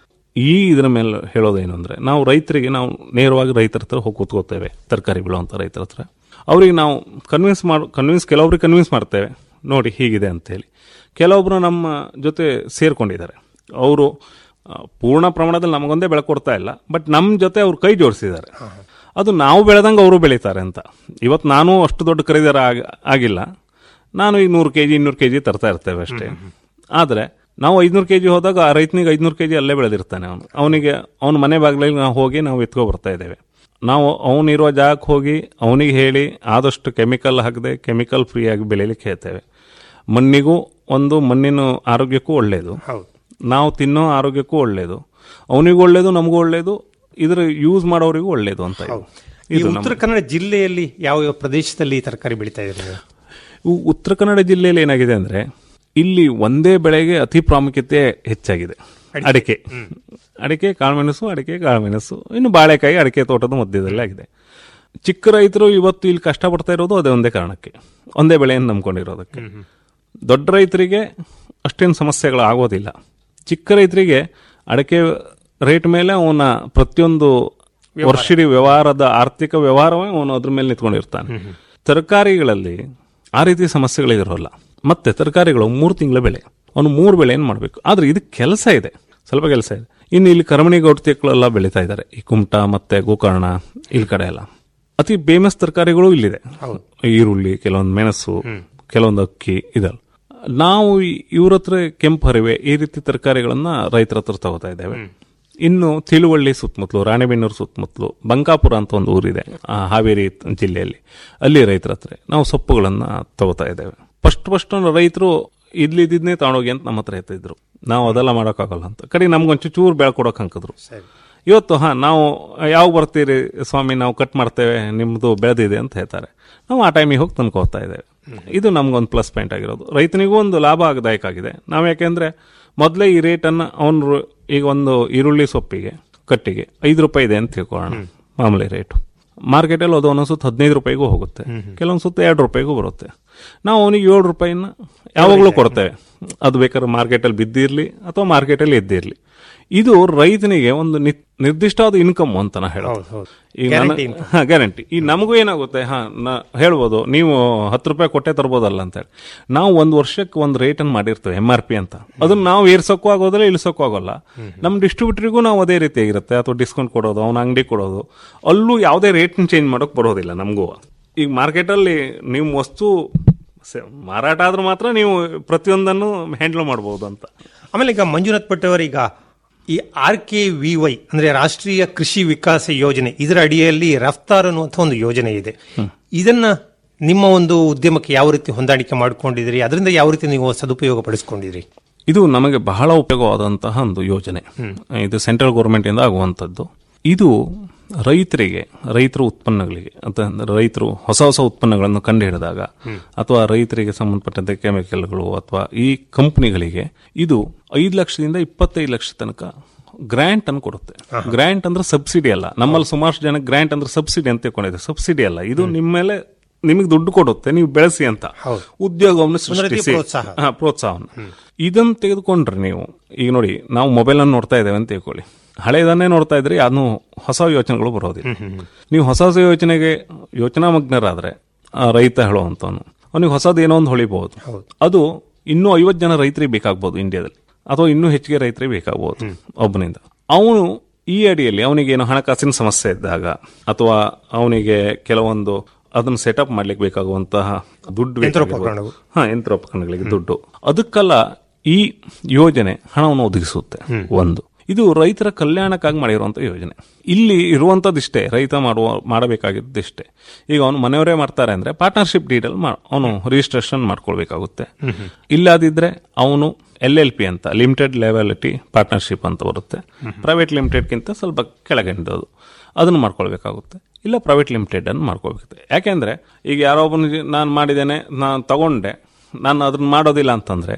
ಈ ಇದರ ಮೇಲೆ ಹೇಳೋದೇನು ಅಂದರೆ ನಾವು ರೈತರಿಗೆ ನಾವು ನೇರವಾಗಿ ರೈತರ ಹತ್ರ ಹೋಗಿ ಕೂತ್ಕೋತೇವೆ ತರಕಾರಿ ಬೆಳೆಯುವಂಥ ರೈತರ ಹತ್ರ ಅವರಿಗೆ ನಾವು ಕನ್ವಿನ್ಸ್ ಮಾಡು ಕನ್ವಿನ್ಸ್ ಕೆಲವೊಬ್ರಿಗೆ ಕನ್ವಿನ್ಸ್ ಮಾಡ್ತೇವೆ ನೋಡಿ ಹೀಗಿದೆ ಅಂತೇಳಿ ಕೆಲವೊಬ್ರು ನಮ್ಮ ಜೊತೆ ಸೇರ್ಕೊಂಡಿದ್ದಾರೆ ಅವರು ಆ, ಪೂರ್ಣ ಪ್ರಮಾಣದಲ್ಲಿ ನಮಗೊಂದೇ ಬೆಳೆ ಕೊಡ್ತಾ ಇಲ್ಲ ಬಟ್ ನಮ್ಮ ಜೊತೆ ಅವ್ರು ಕೈ ಜೋಡಿಸಿದ್ದಾರೆ ಅದು ನಾವು ಬೆಳೆದಂಗೆ ಅವರು ಬೆಳೀತಾರೆ ಅಂತ ಇವತ್ತು ನಾನು ಅಷ್ಟು ದೊಡ್ಡ ಖರೀದಾರ ಆಗ- ಆಗಿಲ್ಲ ನಾನು ಈಗ ನೂರು ಕೆ ಜಿ ಇನ್ನೂರು ಕೆ ಜಿ ತರ್ತಾ ಇರ್ತೇವೆ ಅಷ್ಟೇ ಆದರೆ ನಾವು ಐದುನೂರು ಕೆ ಜಿ ಹೋದಾಗ ಆ ರೈತನಿಗೆ ಐದುನೂರು ಕೆ ಜಿ ಅಲ್ಲೇ ಬೆಳೆದಿರ್ತಾನೆ ಅವನು ಅವನಿಗೆ ಅವನ ಮನೆ ಬಾಗಿಲಲ್ಲಿ ನಾವು ಹೋಗಿ ನಾವು ಎತ್ಕೊ ಬರ್ತಾ ಇದ್ದೇವೆ ನಾವು ಅವನಿರುವ ಜಾಗಕ್ಕೆ ಹೋಗಿ ಅವನಿಗೆ ಹೇಳಿ ಆದಷ್ಟು ಕೆಮಿಕಲ್ ಹಾಕದೆ ಕೆಮಿಕಲ್ ಫ್ರೀ ಆಗಿ ಬೆಳೀಲಿಕ್ಕೆ ಹೇಳ್ತೇವೆ ಮಣ್ಣಿಗೂ ಒಂದು ಮಣ್ಣಿನ ಆರೋಗ್ಯಕ್ಕೂ ಒಳ್ಳೆಯದು ಹೌದು ನಾವು ತಿನ್ನೋ ಆರೋಗ್ಯಕ್ಕೂ ಒಳ್ಳೆಯದು ಅವನಿಗೂ ಒಳ್ಳೆಯದು ನಮಗೂ ಒಳ್ಳೆಯದು ಇದರ ಯೂಸ್ ಮಾಡೋರಿಗೂ ಒಳ್ಳೆಯದು ಅಂತ ಇದು. ಈ ಉತ್ತರ ಕನ್ನಡ ಜಿಲ್ಲೆಯಲ್ಲಿ ಯಾವ ಯಾವ ಪ್ರದೇಶದಲ್ಲಿ ಈ ತರಕಾರಿ ಬೆಳೀತಾ ಇದ್ರಿ ನೀವು? ಇವು ಉತ್ತರ ಕನ್ನಡ ಜಿಲ್ಲೆಯಲ್ಲಿ ಏನಾಗಿದೆ ಅಂದ್ರೆ ಇಲ್ಲಿ ಒಂದೇ ಬೆಳೆಗೆ ಅತಿ ಪ್ರಾಮುಖ್ಯತೆ ಹೆಚ್ಚಾಗಿದೆ ಅಡಿಕೆ ಅಡಿಕೆ ಕಾಳುಮೆಣಸು ಅಡಿಕೆ ಕಾಳುಮೆಣಸು ಇನ್ನು ಬಾಳೆಕಾಯಿ ಅಡಿಕೆ ತೋಟದ ಮಧ್ಯದಲ್ಲಿ ಆಗಿದೆ ಚಿಕ್ಕ ರೈತರು ಇವತ್ತು ಇಲ್ಲಿ ಕಷ್ಟಪಡ್ತಾ ಇರೋದು ಅದೇ ಒಂದೇ ಕಾರಣಕ್ಕೆ ಒಂದೇ ಬೆಳೆಯನ್ನು ನಂಬ್ಕೊಂಡಿರೋದಕ್ಕೆ ದೊಡ್ಡ ರೈತರಿಗೆ ಅಷ್ಟೇನು ಸಮಸ್ಯೆಗಳು ಆಗೋದಿಲ್ಲ ಚಿಕ್ಕ ರೈತರಿಗೆ ಅಡಿಕೆ ರೇಟ್ ಮೇಲೆ ಅವನ ಪ್ರತಿಯೊಂದು ವರ್ಷಿಡೀ ವ್ಯವಹಾರದ ಆರ್ಥಿಕ ವ್ಯವಹಾರವೇ ಅವನು ಅದ್ರ ಮೇಲೆ ನಿಂತ್ಕೊಂಡಿರ್ತಾನೆ ತರಕಾರಿಗಳಲ್ಲಿ ಆ ರೀತಿ ಸಮಸ್ಯೆಗಳಿರೋಲ್ಲ ಮತ್ತೆ ತರಕಾರಿಗಳು ಮೂರು ತಿಂಗಳ ಬೆಳೆ ಅವನು ಮೂರು ಬೆಳೆ ಏನು ಮಾಡಬೇಕು ಆದ್ರೆ ಇದಕ್ಕೆ ಕೆಲಸ ಇದೆ ಸ್ವಲ್ಪ ಕೆಲಸ ಇದೆ ಇನ್ನು ಇಲ್ಲಿ ಕರಮಣಿ ಗೌಡ್ತಿಗಳೆಲ್ಲ ಬೆಳೀತಾ ಇದ್ದಾರೆ ಈ ಕುಮಟ ಮತ್ತೆ ಗೋಕರ್ಣ ಇಲ್ಲಿ ಕಡೆ ಎಲ್ಲ ಅತಿ ಫೇಮಸ್ ತರಕಾರಿಗಳು ಇಲ್ಲಿದೆ ಈರುಳ್ಳಿ ಕೆಲವೊಂದು ಮೆಣಸು ಕೆಲವೊಂದು ಅಕ್ಕಿ ಇದಲ್ಲ ನಾವು ಇವ್ರ ಹತ್ರ ಕೆಂಪು ಹರಿವೆ ಈ ರೀತಿ ತರಕಾರಿಗಳನ್ನ ರೈತರ ಹತ್ರ ತಗೋತಾ ಇದ್ದೇವೆ ಇನ್ನು ತಿಳುವಳ್ಳಿ ಸುತ್ತಮುತ್ತಲು ರಾಣೆಬೆನ್ನೂರು ಸುತ್ತಮುತ್ತಲು ಬಂಕಾಪುರ ಅಂತ ಒಂದು ಊರಿದೆ ಆ, ಹಾವೇರಿ ಜಿಲ್ಲೆಯಲ್ಲಿ ಅಲ್ಲಿ ರೈತರ ಹತ್ರ ನಾವು ಸೊಪ್ಪುಗಳನ್ನ ತಗೋತಾ ಇದ್ದೇವೆ ಫಸ್ಟ್ ಫಸ್ಟ್ ರೈತರು ಇದ್ಲಿದ್ದನ್ನೇ ತಗೊಂಡೋಗಿ ಅಂತ ನಮ್ಮ ಹತ್ರ ಇರ್ತಿದ್ರು ನಾವು ಅದೆಲ್ಲ ಮಾಡೋಕ್ಕಾಗಲ್ಲ ಅಂತ ಕಡೆ ನಮ್ಗೊಂಚು ಚೂರು ಬೆಳ್ಕೊಡೋಕೆ ಹಾಕಿದ್ರು ಸರಿ ಇವತ್ತು ಹಾ ನಾವು ಯಾವಾಗ ಬರ್ತೀರಿ ಸ್ವಾಮಿ ನಾವು ಕಟ್ ಮಾಡ್ತೇವೆ ನಿಮ್ಮದು ಬೆಳೆದಿದೆ ಅಂತ ಹೇಳ್ತಾರೆ ನಾವು ಆ ಟೈಮಿಗೆ ಹೋಗಿ ತಂದ್ಕೋತಾ ಇದ್ದೇವೆ ಇದು ನಮ್ಗೊಂದು ಪ್ಲಸ್ ಪಾಯಿಂಟ್ ಆಗಿರೋದು ರೈತನಿಗೂ ಒಂದು ಲಾಭದಾಯಕ ಆಗಿದೆ ನಾವು ಯಾಕೆಂದ್ರೆ ಮೊದಲೇ ಈ ರೇಟನ್ನು ಅವನು ಈಗ ಒಂದು ಈರುಳ್ಳಿ ಸೊಪ್ಪಿಗೆ ಕಟ್ಟಿಗೆ ಐದು ರೂಪಾಯಿ ಇದೆ ಅಂತ ತಿಳ್ಕೊಳ್ಳೋಣ ಮಾಮೂಲಿ ರೇಟು ಮಾರ್ಕೆಟಲ್ಲಿ ಅದು ಒಂದೊಂದು ಸುತ್ತ ಹದಿನೈದು ರೂಪಾಯಿಗೂ ಹೋಗುತ್ತೆ ಕೆಲವೊಂದು ಸುತ್ತ ಎರಡು ರೂಪಾಯಿಗೂ ಬರುತ್ತೆ ನಾವು ಅವನಿಗೆ ಏಳು ರೂಪಾಯಿನ ಯಾವಾಗಲೂ ಕೊಡ್ತೇವೆ ಅದು ಬೇಕಾದ್ರೆ ಮಾರ್ಕೆಟಲ್ಲಿ ಬಿದ್ದಿರಲಿ ಅಥವಾ ಮಾರ್ಕೆಟಲ್ಲಿ ಎದ್ದಿರಲಿ ಇದು ರೈತನಿಗೆ ಒಂದು ನಿ- ನಿರ್ದಿಷ್ಟವಾದ ಇನ್ಕಮ್ ಅಂತ ನಾ ಹೇಳೋದು ಹೌದು, ಹೌದು. ಈಗ Guarantee income. ಹಾ ಗ್ಯಾರಂಟಿ ಈ ನಮಗೂ ಏನಾಗುತ್ತೆ ಹಾ ನಾ ಹೇಳ್ಬೋದು ನೀವು ಹತ್ತು ರೂಪಾಯಿ ಕೊಟ್ಟೆ ತರ್ಬೋದಲ್ಲ ಅಂತ ಹೇಳಿ ನಾವು ಒಂದು ವರ್ಷಕ್ಕೆ ಒಂದು ರೇಟ್ ಅನ್ನು ಮಾಡಿರ್ತೇವೆ ಎಂ ಆರ್ ಪಿ ಅಂತ ಅದನ್ನ ನಾವು ಏರ್ಸೋಕ್ಕೂ ಆಗೋದಿಲ್ಲ ಇಳಿಸೋಕ್ಕೂ ಆಗೋಲ್ಲ ನಮ್ಮ ಡಿಸ್ಟ್ರಿಬ್ಯೂಟರ್ಗೂ ನಾವು ಅದೇ ರೀತಿ ಆಗಿರುತ್ತೆ ಅಥವಾ ಡಿಸ್ಕೌಂಟ್ ಕೊಡೋದು ಅವನ ಅಂಗಡಿ ಕೊಡೋದು ಅಲ್ಲೂ ಯಾವುದೇ ರೇಟ್ ಚೇಂಜ್ ಮಾಡೋಕೆ ಬರೋದಿಲ್ಲ ನಮಗೂ ಈಗ ಮಾರ್ಕೆಟಲ್ಲಿ ನಿಮ್ಮ ವಸ್ತು ಸ- ಮಾರಾಟ ಆದ್ರೆ ಮಾತ್ರ ನೀವು ಪ್ರತಿಯೊಂದನ್ನು ಹ್ಯಾಂಡಲ್ ಮಾಡ್ಬೋದು ಅಂತ ಆಮೇಲೆ ಈಗ ಮಂಜುನಾಥ್ ಭಟ್ ಅವರೀಗ ಈ ಆರ್ ಕೆ ವಿ ವೈ ಅಂದ್ರೆ ರಾಷ್ಟ್ರೀಯ ಕೃಷಿ ವಿಕಾಸ ಯೋಜನೆ ಇದರ ಅಡಿಯಲ್ಲಿ ರಫ್ತಾರ್ ಅನ್ನುವಂಥ ಒಂದು ಯೋಜನೆ ಇದೆ ಇದನ್ನ ನಿಮ್ಮ ಒಂದು ಉದ್ಯಮಕ್ಕೆ ಯಾವ ರೀತಿ ಹೊಂದಾಣಿಕೆ ಮಾಡ್ಕೊಂಡಿದ್ರಿ ಅದರಿಂದ ಯಾವ ರೀತಿ ನೀವು ಸದುಪಯೋಗ ಪಡಿಸ್ಕೊಂಡಿದ್ರಿ ಇದು ನಮಗೆ ಬಹಳ ಉಪಯೋಗವಾದಂತಹ ಒಂದು ಯೋಜನೆ ಇದು ಸೆಂಟ್ರಲ್ ಗೌರ್ಮೆಂಟ್ ಇಂದ ಆಗುವಂಥದ್ದು ಇದು ರೈತರಿಗೆ ರೈತರ ಉತ್ಪನ್ನಗಳಿಗೆ ಅಥವಾ ರೈತರು ಹೊಸ ಹೊಸ ಉತ್ಪನ್ನಗಳನ್ನು ಕಂಡುಹಿಡಿದಾಗ ಅಥವಾ ರೈತರಿಗೆ ಸಂಬಂಧಪಟ್ಟಂತೆ ಕೆಮಿಕಲ್ಗಳು ಅಥವಾ ಈ ಕಂಪನಿಗಳಿಗೆ ಇದು ಐದು ಲಕ್ಷದಿಂದ ಇಪ್ಪತ್ತೈದು ಲಕ್ಷ ತನಕ ಗ್ರಾಂಟ್ ಅನ್ನು ಕೊಡುತ್ತೆ ಗ್ರಾಂಟ್ ಅಂದ್ರೆ ಸಬ್ಸಿಡಿ ಅಲ್ಲ ನಮ್ಮಲ್ಲಿ ಸುಮಾರು ಜನ ಗ್ರಾಂಟ್ ಅಂದ್ರೆ ಸಬ್ಸಿಡಿ ಅಂತ ತಿಳ್ಕೊಂಡಿದ್ದಾರೆ ಸಬ್ಸಿಡಿ ಅಲ್ಲ ಇದು ನಿಮ್ಮ ಮೇಲೆ ನಿಮಗೆ ದುಡ್ಡು ಕೊಡುತ್ತೆ ನೀವು ಬೆಳೆಸಿ ಅಂತ ಹೌದು. ಉದ್ಯೋಗವನ್ನು ಒಂದು ರೀತಿ ಸೃಷ್ಟಿಸಿ ಪ್ರೋತ್ಸಾಹ. ಹಾ ಪ್ರೋತ್ಸಾಹವನ್ನು ಇದನ್ನು ತೆಗೆದುಕೊಂಡ್ರೆ ನೀವು ಈಗ ನೋಡಿ ನಾವು ಮೊಬೈಲ್ ಅನ್ನು ನೋಡ್ತಾ ಇದ್ದೇವೆ ಅಂತ ತಿಳ್ಕೊಳ್ಳಿ ಹಳೆಯದನ್ನೇ ನೋಡ್ತಾ ಇದ್ರೆ ಯಾವ್ದು ಹೊಸ ಯೋಚನೆಗಳು ಬರೋದಿಲ್ಲ ನೀವು ಹೊಸ ಹೊಸ ಯೋಚನೆಗೆ ಯೋಚನಾ ಮಗ್ನರಾದ್ರೆ ಆ ರೈತ ಹೇಳುವಂತವನು ಅವನಿಗೆ ಹೊಸದು ಏನೋ ಒಂದು ಹೊಳಿಬಹುದು ಅದು ಇನ್ನೂ ಐವತ್ತು ಜನ ರೈತರಿಗೆ ಬೇಕಾಗ್ಬೋದು ಇಂಡಿಯಾದಲ್ಲಿ ಅಥವಾ ಇನ್ನೂ ಹೆಚ್ಚಿಗೆ ರೈತರಿಗೆ ಬೇಕಾಗ್ಬೋದು ಒಬ್ಬನಿಂದ ಅವನು ಈ ಅಡಿಯಲ್ಲಿ ಅವನಿಗೆ ಏನು ಹಣಕಾಸಿನ ಸಮಸ್ಯೆ ಇದ್ದಾಗ ಅಥವಾ ಅವನಿಗೆ ಕೆಲವೊಂದು ಅದನ್ನು ಸೆಟಪ್ ಮಾಡ್ಲಿಕ್ಕೆ ಬೇಕಾಗುವಂತಹ ದುಡ್ಡು ಬೇಕಾಗಿರ್ಬೋದು. ಹಾ ಯಂತ್ರೋಪಕರಣಗಳಿಗೆ ದುಡ್ಡು ಅದಕ್ಕೆಲ್ಲ ಈ ಯೋಜನೆ ಹಣವನ್ನು ಒದಗಿಸುತ್ತೆ ಒಂದು ಇದು ರೈತರ ಕಲ್ಯಾಣಕ್ಕಾಗಿ ಮಾಡಿರುವಂತ ಯೋಜನೆ ಇಲ್ಲಿ ಇರುವಂತದ್ದಿಷ್ಟೇ ರೈತ ಮಾಡುವ ಮಾಡಬೇಕಾಗಿದ್ದಿಷ್ಟೇ ಈಗ ಅವನು ಮನೆಯವರೇ ಮಾಡ್ತಾರೆ ಅಂದ್ರೆ ಪಾರ್ಟ್ನರ್ಶಿಪ್ ಡೀಡಲ್ ಅವನು ರಿಜಿಸ್ಟ್ರೇಷನ್ ಮಾಡ್ಕೊಳ್ಬೇಕಾಗುತ್ತೆ ಇಲ್ಲದಿದ್ರೆ ಅವನು ಎಲ್ ಎಲ್ ಪಿ ಅಂತ ಲಿಮಿಟೆಡ್ ಲೆವೆಲಿಟಿ ಪಾರ್ಟ್ನರ್ಶಿಪ್ ಅಂತ ಬರುತ್ತೆ ಪ್ರೈವೇಟ್ ಲಿಮಿಟೆಡ್ಗಿಂತ ಸ್ವಲ್ಪ ಕೆಳಗಿಂದದು ಅದನ್ನು ಮಾಡ್ಕೊಳ್ಬೇಕಾಗುತ್ತೆ ಇಲ್ಲ ಪ್ರೈವೇಟ್ ಲಿಮಿಟೆಡ್ ಅನ್ನು ಮಾಡ್ಕೋಬೇಕು ಯಾಕೆಂದ್ರೆ ಈಗ ಯಾರೋ ಒಬ್ಬನು ನಾನು ಮಾಡಿದ್ದೇನೆ ನಾನು ತಗೊಂಡೆ ನಾನು ಅದನ್ನ ಮಾಡೋದಿಲ್ಲ ಅಂತಂದ್ರೆ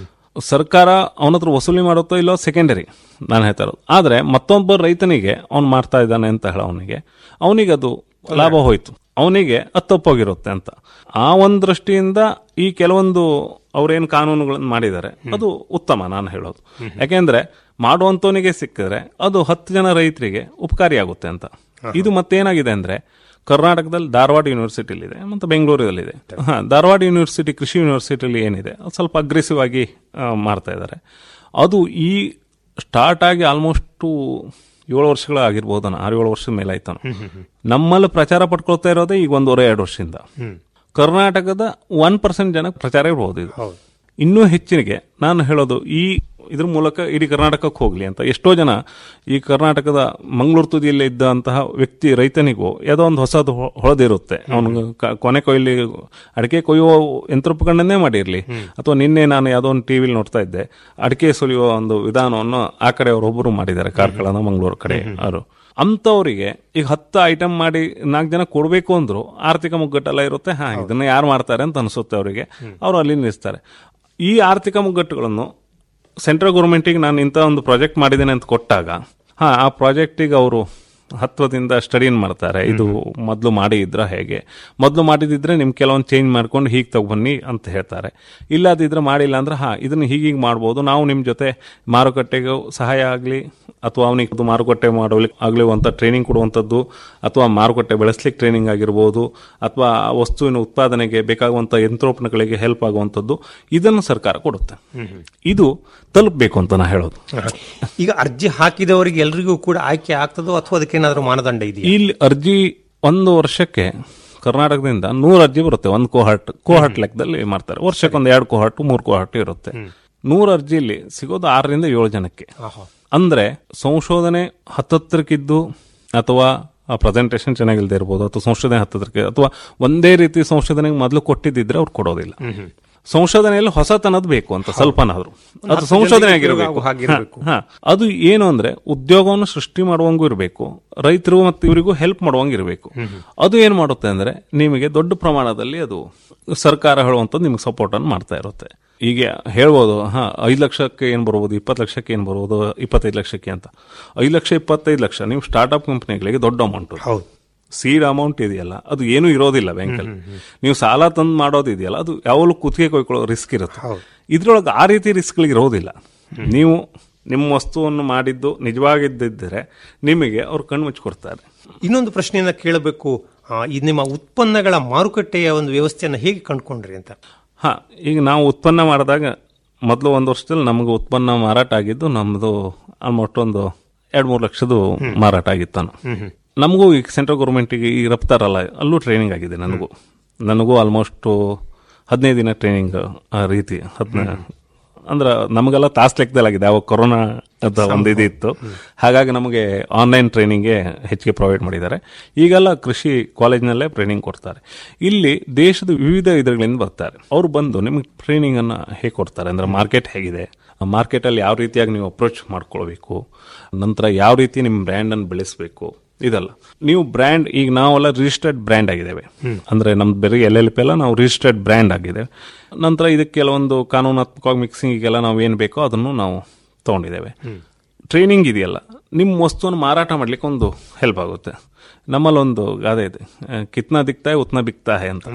ಸರ್ಕಾರ ಅವನ ಹತ್ರ ವಸೂಲಿ ಮಾಡುತ್ತೋ ಇಲ್ಲೋ ಸೆಕೆಂಡರಿ ನಾನು ಹೇಳ್ತಾ ಇರೋದು ಆದ್ರೆ ಮತ್ತೊಬ್ಬ ರೈತನಿಗೆ ಅವ್ನು ಮಾಡ್ತಾ ಇದ್ದಾನೆ ಅಂತ ಹೇಳ ಅವನಿಗೆ ಅವನಿಗೆ ಅದು ಲಾಭ ಹೋಯ್ತು ಅವನಿಗೆ ಅದು ತಪ್ಪೋಗಿರುತ್ತೆ ಅಂತ ಆ ಒಂದು ದೃಷ್ಟಿಯಿಂದ ಈ ಕೆಲವೊಂದು ಅವ್ರೇನು ಕಾನೂನುಗಳನ್ನು ಮಾಡಿದ್ದಾರೆ ಅದು ಉತ್ತಮ ನಾನು ಹೇಳೋದು ಯಾಕೆಂದ್ರೆ ಮಾಡುವಂತವನಿಗೆ ಸಿಕ್ಕಿದ್ರೆ ಅದು ಹತ್ತು ಜನ ರೈತರಿಗೆ ಉಪಕಾರಿಯಾಗುತ್ತೆ ಅಂತ ಇದು ಮತ್ತೇನಾಗಿದೆ ಅಂದ್ರೆ ಕರ್ನಾಟಕದಲ್ಲಿ ಧಾರವಾಡ ಯೂನಿವರ್ಸಿಟಿಲಿದೆ ಮತ್ತು ಬೆಂಗಳೂರಲ್ಲಿದೆ ಹಾ ಧಾರವಾಡ ಯೂನಿವರ್ಸಿಟಿ ಕೃಷಿ ಯೂನಿವರ್ಸಿಟಿಲಿ ಏನಿದೆ ಅದು ಸ್ವಲ್ಪ ಅಗ್ರೆಸಿವ್ ಆಗಿ ಆ, ಮಾಡ್ತಾ ಇದ್ದಾರೆ ಅದು ಈ ಸ್ಟಾರ್ಟ್ ಆಗಿ ಆಲ್ಮೋಸ್ಟ್ ಏಳು ವರ್ಷಗಳ ಆಗಿರ್ಬೋದು ಆರು ಏಳು ವರ್ಷದ ಮೇಲೆ ಆಯ್ತಾನು ನಮ್ಮಲ್ಲಿ ಪ್ರಚಾರ ಪಡ್ಕೊಳ್ತಾ ಇರೋದೇ ಈಗ ಒಂದೂವರೆ ಎರಡು ವರ್ಷದಿಂದ ಕರ್ನಾಟಕದ ಒನ್ ಪರ್ಸೆಂಟ್ ಜನಕ್ಕೆ ಪ್ರಚಾರ ಇರ್ಬೋದು ಇದು ಇನ್ನೂ ಹೆಚ್ಚಿಗೆ ನಾನು ಹೇಳೋದು ಈ ಇದ್ರ ಮೂಲಕ ಇಡೀ ಕರ್ನಾಟಕಕ್ಕೆ ಹೋಗ್ಲಿ ಅಂತ ಎಷ್ಟೋ ಜನ ಈ ಕರ್ನಾಟಕದ ಮಂಗಳೂರು ತುದಿಯಲ್ಲಿ ಇದ್ದಂತಹ ವ್ಯಕ್ತಿ ರೈತನಿಗೂ ಯಾವುದೋ ಒಂದು ಹೊಸದು ಹೊ- ಹೊಳೆದಿರುತ್ತೆ ಅವನು ಕೊನೆ ಕೊಯ್ಲಿ ಅಡಿಕೆ ಕೊಯ್ಯುವ ಯಂತ್ರೋಪಕರಣನೇ ಮಾಡಿರಲಿ ಅಥವಾ ನಿನ್ನೆ ನಾನು ಯಾವುದೋ ಒಂದು ಟಿವಿಲಿ ನೋಡ್ತಾ ಇದ್ದೆ ಅಡಿಕೆ ಸುಲಿಯುವ ಒಂದು ವಿಧಾನವನ್ನು ಆ ಕಡೆ ಅವರೊಬ್ಬರು ಮಾಡಿದ್ದಾರೆ ಕಾರ್ಕಳನ ಮಂಗಳೂರು ಕಡೆ ಅವರು ಅಂಥವರಿಗೆ ಈಗ ಹತ್ತು ಐಟಮ್ ಮಾಡಿ ನಾಲ್ಕು ಜನ ಕೊಡಬೇಕು ಅಂದ್ರು ಆರ್ಥಿಕ ಮುಗ್ಗಟ್ಟೆಲ್ಲ ಇರುತ್ತೆ ಹಾ ಇದನ್ನ ಯಾರು ಮಾಡ್ತಾರೆ ಅಂತ ಅನಿಸುತ್ತೆ ಅವರಿಗೆ ಅವರು ಅಲ್ಲಿ ನಿಲ್ಲಿಸ್ತಾರೆ ಈ ಆರ್ಥಿಕ ಮುಗ್ಗಟ್ಟುಗಳನ್ನು ಸೆಂಟ್ರಲ್ ಗೌರ್ಮೆಂಟಿಗೆ ನಾನು ಇಂಥ ಒಂದು ಪ್ರಾಜೆಕ್ಟ್ ಮಾಡಿದ್ದೇನೆ ಅಂತ ಕೊಟ್ಟಾಗ ಹಾ ಆ ಪ್ರಾಜೆಕ್ಟಿಗೆ ಅವರು ಹತ್ವದಿಂದ ಸ್ಟಡಿನ್ ಮಾಡ್ತಾರೆ ಇದು ಮೊದಲು ಮಾಡಿ ಇದ್ರ ಹೇಗೆ ಮೊದಲು ಮಾಡಿದಿದ್ರೆ ನಿಮ್ ಕೆಲವೊಂದು ಚೇಂಜ್ ಮಾಡ್ಕೊಂಡು ಹೀಗೆ ತಗೊಬನ್ನಿ ಅಂತ ಹೇಳ್ತಾರೆ ಇಲ್ಲದಿದ್ರೆ ಮಾಡಿಲ್ಲ ಅಂದ್ರೆ ಹಾ ಇದನ್ನ ಹೀಗೀಗೆ ಮಾಡ್ಬೋದು ನಾವು ನಿಮ್ಮ ಜೊತೆ ಮಾರುಕಟ್ಟೆಗೆ ಸಹಾಯ ಆಗಲಿ ಅಥವಾ ಅವನಿಗೆ ಅದು ಮಾರುಕಟ್ಟೆ ಮಾಡೋಲಿಕ್ಕೆ ಆಗಲಿ ಅಂತ ಟ್ರೈನಿಂಗ್ ಕೊಡುವಂಥದ್ದು ಅಥವಾ ಮಾರುಕಟ್ಟೆ ಬೆಳೆಸ್ಲಿಕ್ಕೆ ಟ್ರೈನಿಂಗ್ ಆಗಿರ್ಬೋದು ಅಥವಾ ಆ ವಸ್ತುವಿನ ಉತ್ಪಾದನೆಗೆ ಬೇಕಾಗುವಂಥ ಯಂತ್ರೋಪಕರಣಗಳಿಗೆ ಹೆಲ್ಪ್ ಆಗುವಂಥದ್ದು ಇದನ್ನು ಸರ್ಕಾರ ಕೊಡುತ್ತೆ ಇದು ತಲುಪಬೇಕು ಅಂತ ನಾ ಹೇಳೋದು ಈಗ ಅರ್ಜಿ ಹಾಕಿದವರಿಗೆ ಎಲ್ರಿಗೂ ಕೂಡ ಆಯ್ಕೆ ಆಗ್ತದೋ ಅಥವಾ ಅದಕ್ಕೇನಾದ್ರೂ ಮಾನದಂಡ ಇದೆಯಾ ಇಲ್ಲಿ ಅರ್ಜಿ ಒಂದು ವರ್ಷಕ್ಕೆ ಕರ್ನಾಟಕದಿಂದ ನೂರು ಅರ್ಜಿ ಬರುತ್ತೆ ಒಂದು ಕೋಹಾಟ್ ಕೋಹಾಟ್ ಲೆಕ್ಕದಲ್ಲಿ ಮಾಡ್ತಾರೆ ವರ್ಷಕ್ಕೆ ಒಂದು ಎರಡು ಕೋಹಾಟ್ ಮೂರು ಕೋಹಾಟ್ ಇರುತ್ತೆ ನೂರು ಅರ್ಜಿಯಲ್ಲಿ ಸಿಗೋದು ಆರರಿಂದ ಏಳು ಜನಕ್ಕೆ ಅಂದ್ರೆ ಸಂಶೋಧನೆ ಹತ್ತತ್ರಕ್ಕಿದ್ದು ಅಥವಾ ಪ್ರೆಸೆಂಟೇಷನ್ ಚೆನ್ನಾಗಿಲ್ದೇ ಇರ್ಬೋದು ಅಥವಾ ಸಂಶೋಧನೆ ಹತ್ತತ್ರಕ್ಕೆ ಅಥವಾ ಒಂದೇ ರೀತಿ ಸಂಶೋಧನೆಗೆ ಮೊದಲು ಕೊಟ್ಟಿದ್ದಿದ್ರೆ ಅವ್ರು ಕೊಡೋದಿಲ್ಲ ಸಂಶೋಧನೆಯಲ್ಲಿ ಹೊಸತನದ್ ಬೇಕು ಅಂತ ಸ್ವಲ್ಪನಾದ್ರು ಅದು ಸಂಶೋಧನೆ ಆಗಿರಬೇಕು ಹಾಗಿರ್ಬೇಕು. ಹಾ ಅದು ಏನು ಅಂದ್ರೆ ಉದ್ಯೋಗವನ್ನು ಸೃಷ್ಟಿ ಮಾಡುವಂಗೂ ಇರಬೇಕು ರೈತರು ಮತ್ತು ಇವರಿಗೂ ಹೆಲ್ಪ್ ಮಾಡುವಂಗ ಇರಬೇಕು ಅದು ಏನ್ ಮಾಡುತ್ತೆ ಅಂದ್ರೆ ನಿಮಗೆ ದೊಡ್ಡ ಪ್ರಮಾಣದಲ್ಲಿ ಅದು ಸರ್ಕಾರ ಹೇಳುವಂಥದ್ದು ನಿಮಗೆ ಸಪೋರ್ಟ್ ಅನ್ನು ಮಾಡ್ತಾ ಇರುತ್ತೆ ಈಗ ಹೇಳ್ಬೋದು ಹಾ ಐದು ಲಕ್ಷಕ್ಕೆ ಏನ್ ಬರ್ಬೋದು ಇಪ್ಪತ್ತು ಲಕ್ಷಕ್ಕೆ ಏನ್ ಬರ್ಬೋದು ಇಪ್ಪತ್ತೈದು ಲಕ್ಷಕ್ಕೆ ಅಂತ ಐದು ಲಕ್ಷ ಇಪ್ಪತ್ತೈದು ಲಕ್ಷ ನೀವು ಸ್ಟಾರ್ಟ್ಅಪ್ ಕಂಪನಿಗಳಿಗೆ ದೊಡ್ಡ ಅಮೌಂಟ್ ಹೌದು ಸೀಡ್ ಅಮೌಂಟ್ ಇದೆಯಲ್ಲ ಅದು ಏನೂ ಇರೋದಿಲ್ಲ ಬ್ಯಾಂಕಲ್ಲಿ ನೀವು ಸಾಲ ತಂದು ಮಾಡೋದು ಇದೆಯಲ್ಲ ಅದು ಯಾವಾಗಲೂ ಕುತ್ತಿಗೆ ಕೊಯ್ಕೊಳ್ಳೋ ರಿಸ್ಕ್ ಇರುತ್ತೆ ಇದ್ರೊಳಗೆ ಆ ರೀತಿ ರಿಸ್ಕ್ಗಳಿಗೆ ಇರೋದಿಲ್ಲ ನೀವು ನಿಮ್ಮ ವಸ್ತುವನ್ನು ಮಾಡಿದ್ದು ನಿಜವಾಗಿದ್ದಿದ್ದರೆ ನಿಮಗೆ ಅವ್ರು ಕಣ್ಣು ಮುಚ್ಚಿಕೊಡ್ತಾರೆ ಇನ್ನೊಂದು ಪ್ರಶ್ನೆಯನ್ನ ಕೇಳಬೇಕು ಆ, ಈ ನಿಮ್ಮ ಉತ್ಪನ್ನಗಳ ಮಾರುಕಟ್ಟೆಯ ಒಂದು ವ್ಯವಸ್ಥೆಯನ್ನ ಹೇಗೆ ಕಂಡುಕೊಂಡ್ರಿ ಅಂತ ಹಾ ಈಗ ನಾವು ಉತ್ಪನ್ನ ಮಾಡಿದಾಗ ಮೊದಲು ಒಂದು ವರ್ಷದಲ್ಲಿ ನಮಗೆ ಉತ್ಪನ್ನ ಮಾರಾಟ ಆಗಿದ್ದು ನಮ್ಮದು ಆಲ್ಮೋಸ್ಟ್ ಒಂದು ಎರಡು ಮೂರು ಲಕ್ಷದು ಮಾರಾಟ ಆಗಿತ್ತು ನಾನು ನಮಗೂ ಈಗ ಸೆಂಟ್ರಲ್ ಗೌರ್ಮೆಂಟಿಗೆ ಈಗ ರಫ್ತಾರಲ್ಲ ಅಲ್ಲೂ ಟ್ರೈನಿಂಗ್ ಆಗಿದೆ ನನಗೂ ನನಗೂ ಆಲ್ಮೋಸ್ಟ್ ಹದಿನೈದು ದಿನ ಟ್ರೈನಿಂಗ್ ಆ ರೀತಿ ಹದಿನ ಅಂದ್ರೆ ನಮಗೆಲ್ಲ ತಾಸ್ ಲೆಕ್ಕದಲ್ಲಾಗಿದೆ ಅವಾಗ ಕೊರೋನಾ ಅಂತ ಒಂದು ಇದು ಇತ್ತು ಹಾಗಾಗಿ ನಮಗೆ ಆನ್ಲೈನ್ ಟ್ರೈನಿಂಗ್ಗೆ ಹೆಚ್ಚಿಗೆ ಪ್ರೊವೈಡ್ ಮಾಡಿದ್ದಾರೆ ಈಗೆಲ್ಲ ಕೃಷಿ ಕಾಲೇಜ್ನಲ್ಲೇ ಟ್ರೈನಿಂಗ್ ಕೊಡ್ತಾರೆ ಇಲ್ಲಿ ದೇಶದ ವಿವಿಧ ಇದರಿಂದ ಬರ್ತಾರೆ ಅವ್ರು ಬಂದು ನಿಮಗೆ ಟ್ರೈನಿಂಗ್ ಅನ್ನ ಹೇಗೆ ಕೊಡ್ತಾರೆ ಅಂದ್ರೆ ಮಾರ್ಕೆಟ್ ಹೇಗಿದೆ ಮಾರ್ಕೆಟ್ ಅಲ್ಲಿ ಯಾವ ರೀತಿಯಾಗಿ ನೀವು ಅಪ್ರೋಚ್ ಮಾಡ್ಕೊಳ್ಬೇಕು ನಂತರ ಯಾವ ರೀತಿ ನಿಮ್ಮ ಬ್ರ್ಯಾಂಡ್ ಅನ್ನು ಬೆಳೆಸಬೇಕು ಇದಲ್ಲ ನೀವು ಬ್ರ್ಯಾಂಡ್ ಈಗ ನಾವೆಲ್ಲ ರಿಜಿಸ್ಟರ್ಡ್ ಬ್ರ್ಯಾಂಡ್ ಆಗಿದ್ದೇವೆ ಅಂದ್ರೆ ನಮ್ದು ಬೇರೆ ಎಲ್ ಎಲ್ ಪಿ ಎಲ್ಲ ನಾವು ರಿಜಿಸ್ಟರ್ಡ್ ಬ್ರ್ಯಾಂಡ್ ಆಗಿದೆ ನಂತರ ಇದಕ್ಕೆ ಕೆಲವೊಂದು ಕಾನೂನಾತ್ಮಕವಾಗಿ ಮಿಕ್ಸಿಂಗಿಗೆಲ್ಲ ನಾವು ಏನು ಬೇಕೋ ಅದನ್ನು ನಾವು ತಗೊಂಡಿದ್ದೇವೆ ಟ್ರೈನಿಂಗ್ ಇದೆಯಲ್ಲ ನಿಮ್ಮ ವಸ್ತುವನ್ನು ಮಾರಾಟ ಮಾಡ್ಲಿಕ್ಕೆ ಒಂದು ಹೆಲ್ಪ್ ಆಗುತ್ತೆ ನಮ್ಮಲ್ಲಿ ಒಂದು ಗಾದೆ ಇದೆ ಆ, ಕಿತ್ನಾ ದಿಕ್ತಾ ಹೈ ಉತ್ನಾ ಬಿಕ್ತಾ ಹೈ ಅಂತ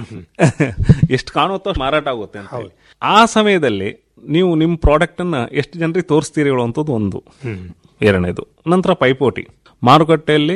ಎಷ್ಟು ಕಾಣುತ್ತೋ ಅಷ್ಟು ಮಾರಾಟ ಆಗುತ್ತೆ ಅಂತ ಹೇಳಿ. ಆ ಸಮಯದಲ್ಲಿ ನೀವು ನಿಮ್ಮ ಪ್ರಾಡಕ್ಟ್ ಅನ್ನ ಎಷ್ಟು ಜನರಿಗೆ ತೋರಿಸ್ತೀರಿ ಹೇಳುವಂಥದ್ದು ಒಂದು ಎರಡನೇದು ನಂತರ ಪೈಪೋಟಿ ಮಾರುಕಟ್ಟೆಯಲ್ಲಿ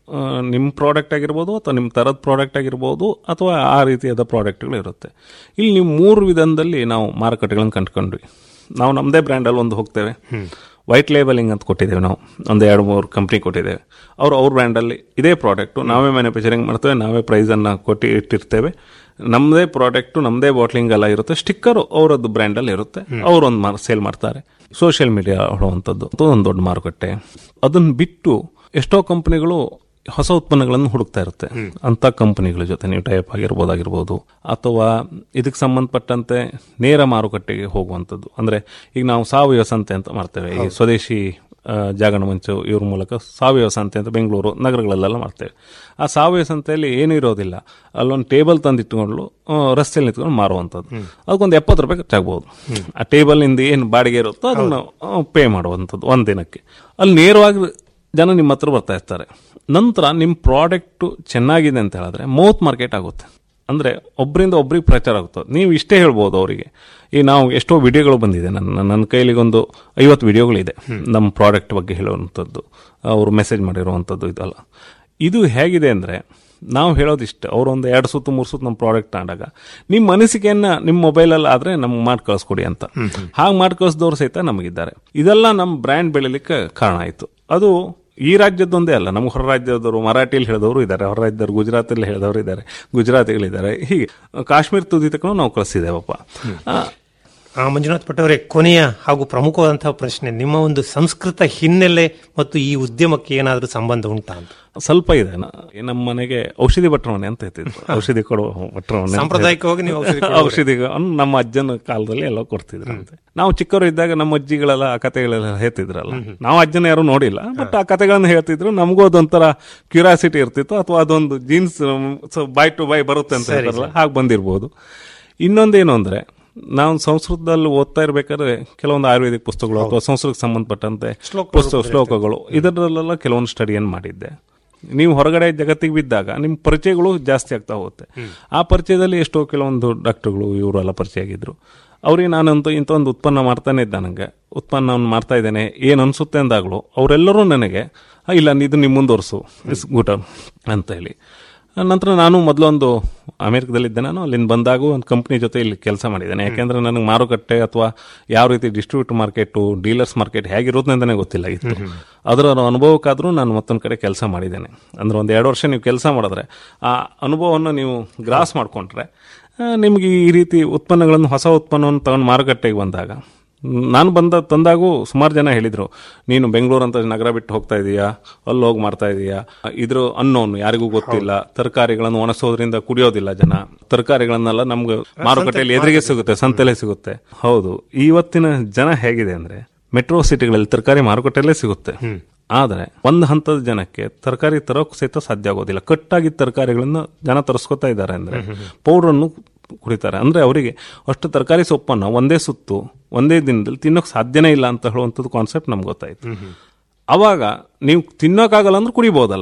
ಆ, ನಿಮ್ಮ ಪ್ರಾಡಕ್ಟ್ ಆಗಿರ್ಬೋದು ಅಥವಾ ನಿಮ್ಮ ಥರದ ಪ್ರಾಡಕ್ಟ್ ಆಗಿರ್ಬೋದು ಅಥವಾ ಆ ರೀತಿಯಾದ ಪ್ರಾಡಕ್ಟ್ಗಳು ಇರುತ್ತೆ ಇಲ್ಲಿ ನೀವು ಮೂರು ವಿಧದಲ್ಲಿ ನಾವು ಮಾರುಕಟ್ಟೆಗಳನ್ನು ಕಂಡುಕೊಂಡ್ವಿ ನಾವು ನಮ್ಮದೇ ಬ್ರ್ಯಾಂಡಲ್ಲಿ ಒಂದು ಹೋಗ್ತೇವೆ ವೈಟ್ ಲೇಬಲಿಂಗ್ ಅಂತ ಕೊಟ್ಟಿದ್ದೇವೆ ನಾವು ಒಂದು ಎರಡು ಮೂರು ಕಂಪ್ನಿ ಕೊಟ್ಟಿದ್ದೇವೆ ಅವರು ಅವ್ರ ಬ್ರ್ಯಾಂಡಲ್ಲಿ ಇದೇ ಪ್ರಾಡಕ್ಟು ನಾವೇ ಮ್ಯಾನುಫ್ಯಾಕ್ಚರಿಂಗ್ ಮಾಡ್ತೇವೆ ನಾವೇ ಪ್ರೈಸನ್ನು ಕೊಟ್ಟು ಇಟ್ಟಿರ್ತೇವೆ ನಮ್ಮದೇ ಪ್ರಾಡಕ್ಟು ನಮ್ಮದೇ ಬಾಟ್ಲಿಂಗ್ ಎಲ್ಲ ಇರುತ್ತೆ ಸ್ಟಿಕ್ಕರು ಅವರದ್ದು ಬ್ರ್ಯಾಂಡಲ್ಲಿ ಇರುತ್ತೆ ಅವರೊಂದು ಮಾರ್ ಸೇಲ್ ಮಾಡ್ತಾರೆ ಸೋಷಿಯಲ್ ಮೀಡಿಯಾ ಹೊಡುವಂಥದ್ದು ಅದು ಒಂದು ದೊಡ್ಡ ಮಾರುಕಟ್ಟೆ ಅದನ್ನು ಬಿಟ್ಟು ಎಷ್ಟೋ ಕಂಪನಿಗಳು ಹೊಸ ಉತ್ಪನ್ನಗಳನ್ನು ಹುಡುಕ್ತಾ ಇರುತ್ತೆ ಅಂತ ಕಂಪನಿಗಳ ಜೊತೆ ನೀವು ಟೈಪ್ ಆಗಿರ್ಬೋದಾಗಿರ್ಬೋದು ಅಥವಾ ಇದಕ್ಕೆ ಸಂಬಂಧಪಟ್ಟಂತೆ ನೇರ ಮಾರುಕಟ್ಟೆಗೆ ಹೋಗುವಂಥದ್ದು ಅಂದ್ರೆ ಈಗ ನಾವು ಸಾವಯವ ಸಂತೆ ಅಂತ ಮಾಡ್ತೇವೆ ಈ ಸ್ವದೇಶಿ ಆ, ಜಾಗರಣ ಮಂಚು ಇವ್ರ ಮೂಲಕ ಸಾವಯವ ಸಂತೆ ಅಂತ ಬೆಂಗಳೂರು ನಗರಗಳಲ್ಲೆಲ್ಲ ಮಾಡ್ತೇವೆ ಆ ಸಾವಯವ ಸಂತೆಯಲ್ಲಿ ಏನೂ ಇರೋದಿಲ್ಲ ಅಲ್ಲೊಂದು ಟೇಬಲ್ ತಂದಿಟ್ಕೊಂಡು ಆ, ರಸ್ತೆಯಲ್ಲಿ ನಿಂತ್ಕೊಂಡು ಮಾರುವಂಥದ್ದು ಅದಕ್ಕೊಂದು ಎಪ್ಪತ್ತು ರೂಪಾಯಿ ಖರ್ಚಾಗ್ಬೋದು ಆ ಟೇಬಲ್ನಿಂದ ಏನು ಬಾಡಿಗೆ ಇರುತ್ತೋ ಅದನ್ನು ಪೇ ಮಾಡುವಂಥದ್ದು ಒಂದು ದಿನಕ್ಕೆ ಅಲ್ಲಿ ನೇರವಾಗಿ ಜನ ನಿಮ್ಮ ಹತ್ರ ಬರ್ತಾ ಇರ್ತಾರೆ ನಂತರ ನಿಮ್ಮ ಪ್ರಾಡಕ್ಟು ಚೆನ್ನಾಗಿದೆ ಅಂತ ಹೇಳಿದ್ರೆ ಮೌತ್ ಮಾರ್ಕೆಟ್ ಆಗುತ್ತೆ ಅಂದರೆ ಒಬ್ಬರಿಂದ ಒಬ್ರಿಗೆ ಪ್ರಚಾರ ಆಗುತ್ತೆ ನೀವು ಇಷ್ಟೇ ಹೇಳ್ಬೋದು ಅವರಿಗೆ ಈ ನಾವು ಎಷ್ಟೋ ವಿಡಿಯೋಗಳು ಬಂದಿದೆ ನನ್ನ ನನ್ನ ಕೈಲಿಗೆ ಒಂದು ಐವತ್ತು ವಿಡಿಯೋಗಳಿದೆ ನಮ್ಮ ಪ್ರಾಡಕ್ಟ್ ಬಗ್ಗೆ ಹೇಳುವಂಥದ್ದು ಅವರು ಮೆಸೇಜ್ ಮಾಡಿರುವಂಥದ್ದು ಇದಲ್ಲ ಇದು ಹೇಗಿದೆ ಅಂದರೆ ನಾವು ಹೇಳೋದಿಷ್ಟು ಅವರು ಒಂದು ಎರಡು ಸುತ್ತು ಮೂರು ಸುತ್ತು ನಮ್ಮ ಪ್ರಾಡಕ್ಟ್ ತಗೊಂಡಾಗ ನಿಮ್ಮ ಅನಿಸಿಕೆಯನ್ನ ನಿಮ್ಮ ಮೊಬೈಲಲ್ಲಿ ಆದರೆ ನಮ್ಗೆ ಮಾಡಿ ಕಳಿಸ್ಕೊಡಿ ಅಂತ ಹಾಗೆ ಮಾಡಿ ಕಳಿಸಿದವ್ರು ಸಹಿತ ನಮಗಿದ್ದಾರೆ ಇದೆಲ್ಲ ನಮ್ಮ ಬ್ರ್ಯಾಂಡ್ ಬೆಳಿಲಿಕ್ಕೆ ಕಾರಣ ಆಯಿತು ಅದು ಈ ರಾಜ್ಯದ್ದೊಂದೇ ಅಲ್ಲ ನಮ್ಮ ಹೊರ ರಾಜ್ಯದವರು ಮರಾಠಿಯಲ್ಲಿ ಹೇಳಿದವರು ಇದ್ದಾರೆ ಹೊರ ರಾಜ್ಯದವರು ಗುಜರಾತಲ್ಲಿ ಹೇಳಿದವರು ಇದ್ದಾರೆ ಗುಜರಾತಿಗಳಿದ್ದಾರೆ ಹೀಗೆ ಕಾಶ್ಮೀರ ತುದಿ ತಕ್ಕ ನಾವು ಕಳಿಸಿದ್ದೇವಪ್ಪ ಆ, ಆ, ಮಂಜುನಾಥ್ ಭಟ್ ಅವರೇ ಕೊನೆಯ ಹಾಗೂ ಪ್ರಮುಖವಾದಂತಹ ಪ್ರಶ್ನೆ ನಿಮ್ಮ ಒಂದು ಸಂಸ್ಕೃತ ಹಿನ್ನೆಲೆ ಮತ್ತು ಈ ಉದ್ಯಮಕ್ಕೆ ಏನಾದರೂ ಸಂಬಂಧ ಉಂಟಾ ಅಂತ ಸ್ವಲ್ಪ ಇದೆ ನ- ನಮ್ಮ ಮನೆಗೆ ಔಷಧಿ ಭಟ್ರಮನೆ ಅಂತ ಹೇಳ್ತಿದ್ರು ಔಷಧಿ ಕೊಡುವ ಭಟ್ರಮನೆ ಅಂತ ಸಾಂಪ್ರದಾಯಿಕವಾಗಿ ನೀವು ಔಷಧಿ ಔಷಧಿ ನಮ್ಮ ಅಜ್ಜನ ಕಾಲದಲ್ಲಿ ಎಲ್ಲ ಕೊಡ್ತಿದ್ರಂತೆ ನಾವು ಚಿಕ್ಕವರು ಇದ್ದಾಗ ನಮ್ಮ ಅಜ್ಜಿಗಳೆಲ್ಲ ಆ ಕಥೆಗಳೆಲ್ಲ ಹೇಳ್ತಿದ್ರಲ್ಲ ನಾವು ಅಜ್ಜನ ಯಾರು ನೋಡಿಲ್ಲ ಬಟ್ ಆ ಕಥೆಗಳನ್ನ ಹೇಳ್ತಿದ್ರು ನಮಗೂ ಅದೊಂಥರ ಕ್ಯೂರಿಯಾಸಿಟಿ ಇರ್ತಿತ್ತು ಅಥವಾ ಅದೊಂದು ಜೀನ್ಸ್ ಬೈ ಟು ಬೈ ಬರುತ್ತೆ ಅಂತ ಹೇಳ್ತಾರಲ್ಲ ಹಾಗೆ ಬಂದಿರ್ಬೋದು ಇನ್ನೊಂದೇನು ಅಂದ್ರೆ ನಾವು ಸಂಸ್ಕೃತದಲ್ಲಿ ಓದ್ತಾ ಇರ್ಬೇಕಾದ್ರೆ ಕೆಲವೊಂದು ಆಯುರ್ವೇದಿಕ್ ಪುಸ್ತಕಗಳು ಅಥವಾ ಸಂಸ್ಕೃತಕ್ಕೆ ಸಂಬಂಧಪಟ್ಟಂತೆ ಪುಸ್ತಕ ಶ್ಲೋಕಗಳು ಇದರಲ್ಲೆಲ್ಲ ಕೆಲವೊಂದು ಸ್ಟಡಿಯನ್ನು ಮಾಡಿದ್ದೆ ನೀವು ಹೊರಗಡೆ ಜಗತ್ತಿಗೆ ಬಿದ್ದಾಗ ನಿಮ್ಮ ಪರಿಚಯಗಳು ಜಾಸ್ತಿ ಆಗ್ತಾ ಹೋಗುತ್ತೆ ಆ ಪರಿಚಯದಲ್ಲಿ ಎಷ್ಟೋ ಕೆಲವೊಂದು ಡಾಕ್ಟರ್ಗಳು ಇವರೆಲ್ಲ ಪರಿಚಯ ಆಗಿದ್ರು ಅವ್ರಿಗೆ ನಾನಂತೂ ಇಂಥ ಒಂದು ಉತ್ಪನ್ನ ಮಾಡ್ತಾನೆ ಇದ್ದ ನನಗೆ ಉತ್ಪನ್ನವನ್ನು ಮಾಡ್ತಾ ಇದ್ದೇನೆ ಏನು ಅನಿಸುತ್ತೆ ಅಂದಾಗಲೂ ಅವರೆಲ್ಲರೂ ನನಗೆ "ಆ, ಇಲ್ಲ ಇದು ನಿಮ್ಮ ಮುಂದುವರ್ಸು ಇಸ್ ಗುಡ್ ಅಂತ ಹೇಳಿ ನಂತರ ನಾನು ಮೊದಲೊಂದು ಅಮೆರಿಕದಲ್ಲಿದ್ದೆ ನಾನು ಅಲ್ಲಿಂದ ಬಂದಾಗ ಒಂದು ಕಂಪ್ನಿ ಜೊತೆ ಇಲ್ಲಿ ಕೆಲಸ ಮಾಡಿದ್ದೇನೆ ಯಾಕೆಂದ್ರೆ ನನಗೆ ಮಾರುಕಟ್ಟೆ ಅಥವಾ ಯಾವ ರೀತಿ ಡಿಸ್ಟ್ರಿಬ್ಯೂಟ್ ಮಾರ್ಕೆಟು ಡೀಲರ್ಸ್ ಮಾರ್ಕೆಟ್ ಹೇಗಿರುತ್ತೆ ಅಂತಲೇ ಗೊತ್ತಿಲ್ಲ ಇತ್ತು ಅದರ ಅನುಭವಕ್ಕಾದರೂ ನಾನು ಮತ್ತೊಂದು ಕಡೆ ಕೆಲಸ ಮಾಡಿದ್ದೇನೆ ಅಂದ್ರೆ ಒಂದು ಎರಡು ವರ್ಷ ನೀವು ಕೆಲಸ ಮಾಡಿದ್ರೆ ಆ ಅನುಭವವನ್ನು ನೀವು ಗ್ರಾಸ್ ಮಾಡಿಕೊಂಡ್ರೆ ನಿಮಗೆ ಈ ರೀತಿ ಉತ್ಪನ್ನಗಳನ್ನು ಹೊಸ ಉತ್ಪನ್ನವನ್ನು ತಗೊಂಡು ಮಾರುಕಟ್ಟೆಗೆ ಬಂದಾಗ ನಾನು ಬಂದ ತಂದಾಗೂ ಸುಮಾರು ಜನ ಹೇಳಿದ್ರು ನೀನು ಬೆಂಗಳೂರು ಅಂತ ನಗರ ಬಿಟ್ಟು ಹೋಗ್ತಾ ಇದೀಯಾ ಅಲ್ಲಿ ಹೋಗಿ ಮಾಡ್ತಾ ಇದೀಯಾ ಇದ್ರ ಅನ್ನೋನು ಯಾರಿಗೂ ಗೊತ್ತಿಲ್ಲ ತರಕಾರಿಗಳನ್ನು ಒಣಸೋದ್ರಿಂದ ಕುಡಿಯೋದಿಲ್ಲ ಜನ ತರಕಾರಿಗಳನ್ನೆಲ್ಲ ನಮ್ಗೆ ಮಾರುಕಟ್ಟೆಯಲ್ಲಿ ಎದುರಿಗೆ ಸಿಗುತ್ತೆ ಸಂತೆಲೆ ಸಿಗುತ್ತೆ ಹೌದು ಇವತ್ತಿನ ಜನ ಹೇಗಿದೆ ಅಂದ್ರೆ ಮೆಟ್ರೋ ಸಿಟಿಗಳಲ್ಲಿ ತರಕಾರಿ ಮಾರುಕಟ್ಟೆಯಲ್ಲೇ ಸಿಗುತ್ತೆ ಆದ್ರೆ ಒಂದು ಹಂತದ ಜನಕ್ಕೆ ತರಕಾರಿ ತರೋಕ್ ಸಹಿತ ಸಾಧ್ಯ ಆಗೋದಿಲ್ಲ ಕಟ್ಟಾಗಿದ್ದ ತರಕಾರಿಗಳನ್ನ ಜನ ತರಿಸ್ಕೊತಾ ಇದ್ದಾರೆ ಅಂದ್ರೆ ಪೌಡರ್ ಅನ್ನು ಕುಡಿತಾರೆ ಅಂದ್ರೆ ಅವರಿಗೆ ಅಷ್ಟು ತರಕಾರಿ ಸೊಪ್ಪನ್ನ ಒಂದೇ ಸುತ್ತು ಒಂದೇ ದಿನದಲ್ಲಿ ತಿನ್ನೋಕ್ ಸಾಧ್ಯನೇ ಇಲ್ಲ ಅಂತ ಹೇಳುವಂಥದ್ದು ಕಾನ್ಸೆಪ್ಟ್ ನಮ್ಗೆ ಗೊತ್ತಾಯ್ತು ಅವಾಗ ನೀವು ತಿನ್ನೋಕ್ಕಾಗಲ್ಲ ಅಂದ್ರೆ ಕುಡಿಬಹುದಲ್ಲ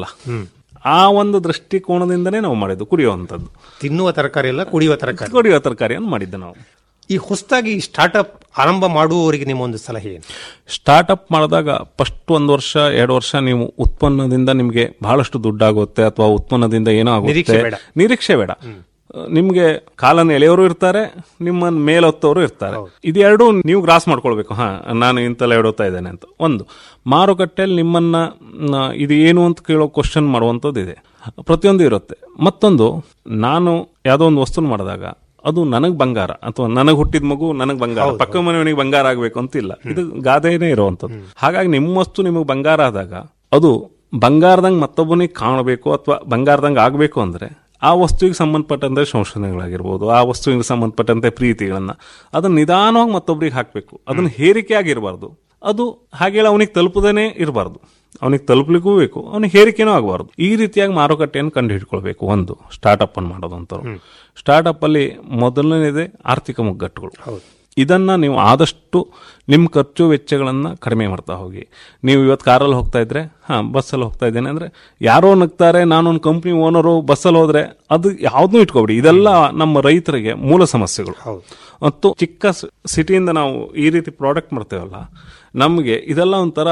ಆ ಒಂದು ದೃಷ್ಟಿಕೋನದಿಂದನೇ ನಾವು ಮಾಡಿದ್ದು ಕುಡಿಯುವಂಥದ್ದು ತಿನ್ನುವ ತರಕಾರಿ ಅಲ್ಲ ಕುಡಿಯುವ ತರಕಾರಿ ಕುಡಿಯುವ ತರಕಾರಿಯನ್ನು ಮಾಡಿದ್ದು ನಾವು ಈ ಹೊಸದಾಗಿ ಸ್ಟಾರ್ಟ್ಅಪ್ ಆರಂಭ ಮಾಡುವವರಿಗೆ ನಿಮ್ಮ ಒಂದು ಸಲಹೆ ಏನು ಸ್ಟಾರ್ಟ್ಅಪ್ ಮಾಡಿದಾಗ ಫಸ್ಟ್ ಒಂದು ವರ್ಷ ಎರಡು ವರ್ಷ ನೀವು ಉತ್ಪನ್ನದಿಂದ ನಿಮಗೆ ಬಹಳಷ್ಟು ದುಡ್ಡಾಗುತ್ತೆ ಅಥವಾ ಉತ್ಪನ್ನದಿಂದ ಏನೋ ಆಗುತ್ತೆ ನಿರೀಕ್ಷೆ ಬೇಡ. ನಿರೀಕ್ಷೆ ಬೇಡ ನಿಮ್ಗೆ ಕಾಲನ್ನು ಎಳೆಯೋರು ಇರ್ತಾರೆ ನಿಮ್ಮನ್ನ ಮೇಲೊತ್ತವರು ಇರ್ತಾರೆ ಇದೆರಡು ನೀವು ಗ್ರಾಸ್ ಮಾಡ್ಕೊಳ್ಬೇಕು ಹಾ ನಾನು ಇಂತೆಲ್ಲ ಎಡೋತಾ ಇದ್ದೇನೆ ಅಂತ ಒಂದು ಮಾರುಕಟ್ಟೆಯಲ್ಲಿ ನಿಮ್ಮನ್ನ ನ, ಇದು ಏನು ಅಂತ ಕೇಳೋ ಕ್ವಶನ್ ಮಾಡುವಂಥದ್ದು ಇದೆ ಪ್ರತಿಯೊಂದು ಇರುತ್ತೆ ಮತ್ತೊಂದು ನಾನು ಯಾವುದೋ ಒಂದು ವಸ್ತುನ ಮಾಡಿದಾಗ ಅದು ನನಗ್ ಬಂಗಾರ ಅಥವಾ ನನಗ್ ಹುಟ್ಟಿದ ಮಗು ನನಗ್ ಬಂಗಾರ ಪಕ್ಕ ಮನೆಯವನಿಗೆ ಬಂಗಾರ ಆಗ್ಬೇಕು ಅಂತಿಲ್ಲ ಇದು ಗಾದೆನೇ ಇರುವಂತದ್ದು ಹಾಗಾಗಿ ನಿಮ್ಮ ವಸ್ತು ನಿಮಗೆ ಬಂಗಾರ ಆದಾಗ ಅದು ಬಂಗಾರದಂಗ್ ಮತ್ತೊಬ್ಬನಿಗೆ ಕಾಣಬೇಕು ಅಥವಾ ಬಂಗಾರದಂಗ್ ಆಗ್ಬೇಕು ಅಂದ್ರೆ ಆ ವಸ್ತುವಿಗೆ ಸಂಬಂಧಪಟ್ಟಂತೆ ಸಂಶೋಧನೆಗಳಾಗಿರ್ಬೋದು ಆ ವಸ್ತುವಿಗೆ ಸಂಬಂಧಪಟ್ಟಂತೆ ಪ್ರೀತಿಗಳನ್ನ ಅದನ್ನ ನಿಧಾನವಾಗಿ ಮತ್ತೊಬ್ಬರಿಗೆ ಹಾಕಬೇಕು ಅದನ್ನ ಹೇರಿಕೆ ಆಗಿರಬಾರ್ದು ಅದು ಹಾಗೆ ಅವನಿಗೆ ತಲುಪದೇನೆ ಇರಬಾರ್ದು ಅವನಿಗೆ ತಲುಪಲಿಕ್ಕೂ ಬೇಕು ಅವನಿಗೆ ಹೇರಿಕೆನೂ ಆಗಬಾರ್ದು ಈ ರೀತಿಯಾಗಿ ಮಾರುಕಟ್ಟೆಯನ್ನು ಕಂಡು ಹಿಡ್ಕೊಳ್ಬೇಕು ಒಂದು ಸ್ಟಾರ್ಟ್ಅಪ್ ಅನ್ನು ಮಾಡೋದಂತವ್ರು ಸ್ಟಾರ್ಟ್ಅಪ್ ಅಲ್ಲಿ ಮೊದಲನೇದೇ ಆರ್ಥಿಕ ಮುಗ್ಗಟ್ಟುಗಳು ಇದನ್ನ ನೀವು ಆದಷ್ಟು ನಿಮ್ಮ ಖರ್ಚು ವೆಚ್ಚಗಳನ್ನ ಕಡಿಮೆ ಮಾಡ್ತಾ ಹೋಗಿ ನೀವು ಇವತ್ತು ಕಾರಲ್ಲಿ ಹೋಗ್ತಾ ಇದ್ರೆ ಹಾ ಬಸ್ಸಲ್ಲಿ ಹೋಗ್ತಾ ಇದ್ದೇನೆ ಅಂದ್ರೆ ಯಾರೋ ನಗ್ತಾರೆ ನಾನೊಂದು ಕಂಪ್ನಿ ಓನರು ಬಸ್ಸಲ್ಲಿ ಹೋದ್ರೆ ಅದು ಯಾವ್ದನ್ನೂ ಇಟ್ಕೊಬಿಡಿ ಇದೆಲ್ಲ ನಮ್ಮ ರೈತರಿಗೆ ಮೂಲ ಸಮಸ್ಯೆಗಳು ಮತ್ತು ಚಿಕ್ಕ ಸ- ಸಿಟಿಯಿಂದ ನಾವು ಈ ರೀತಿ ಪ್ರಾಡಕ್ಟ್ ಮಾಡ್ತೇವಲ್ಲ ನಮಗೆ ಇದೆಲ್ಲ ಒಂಥರ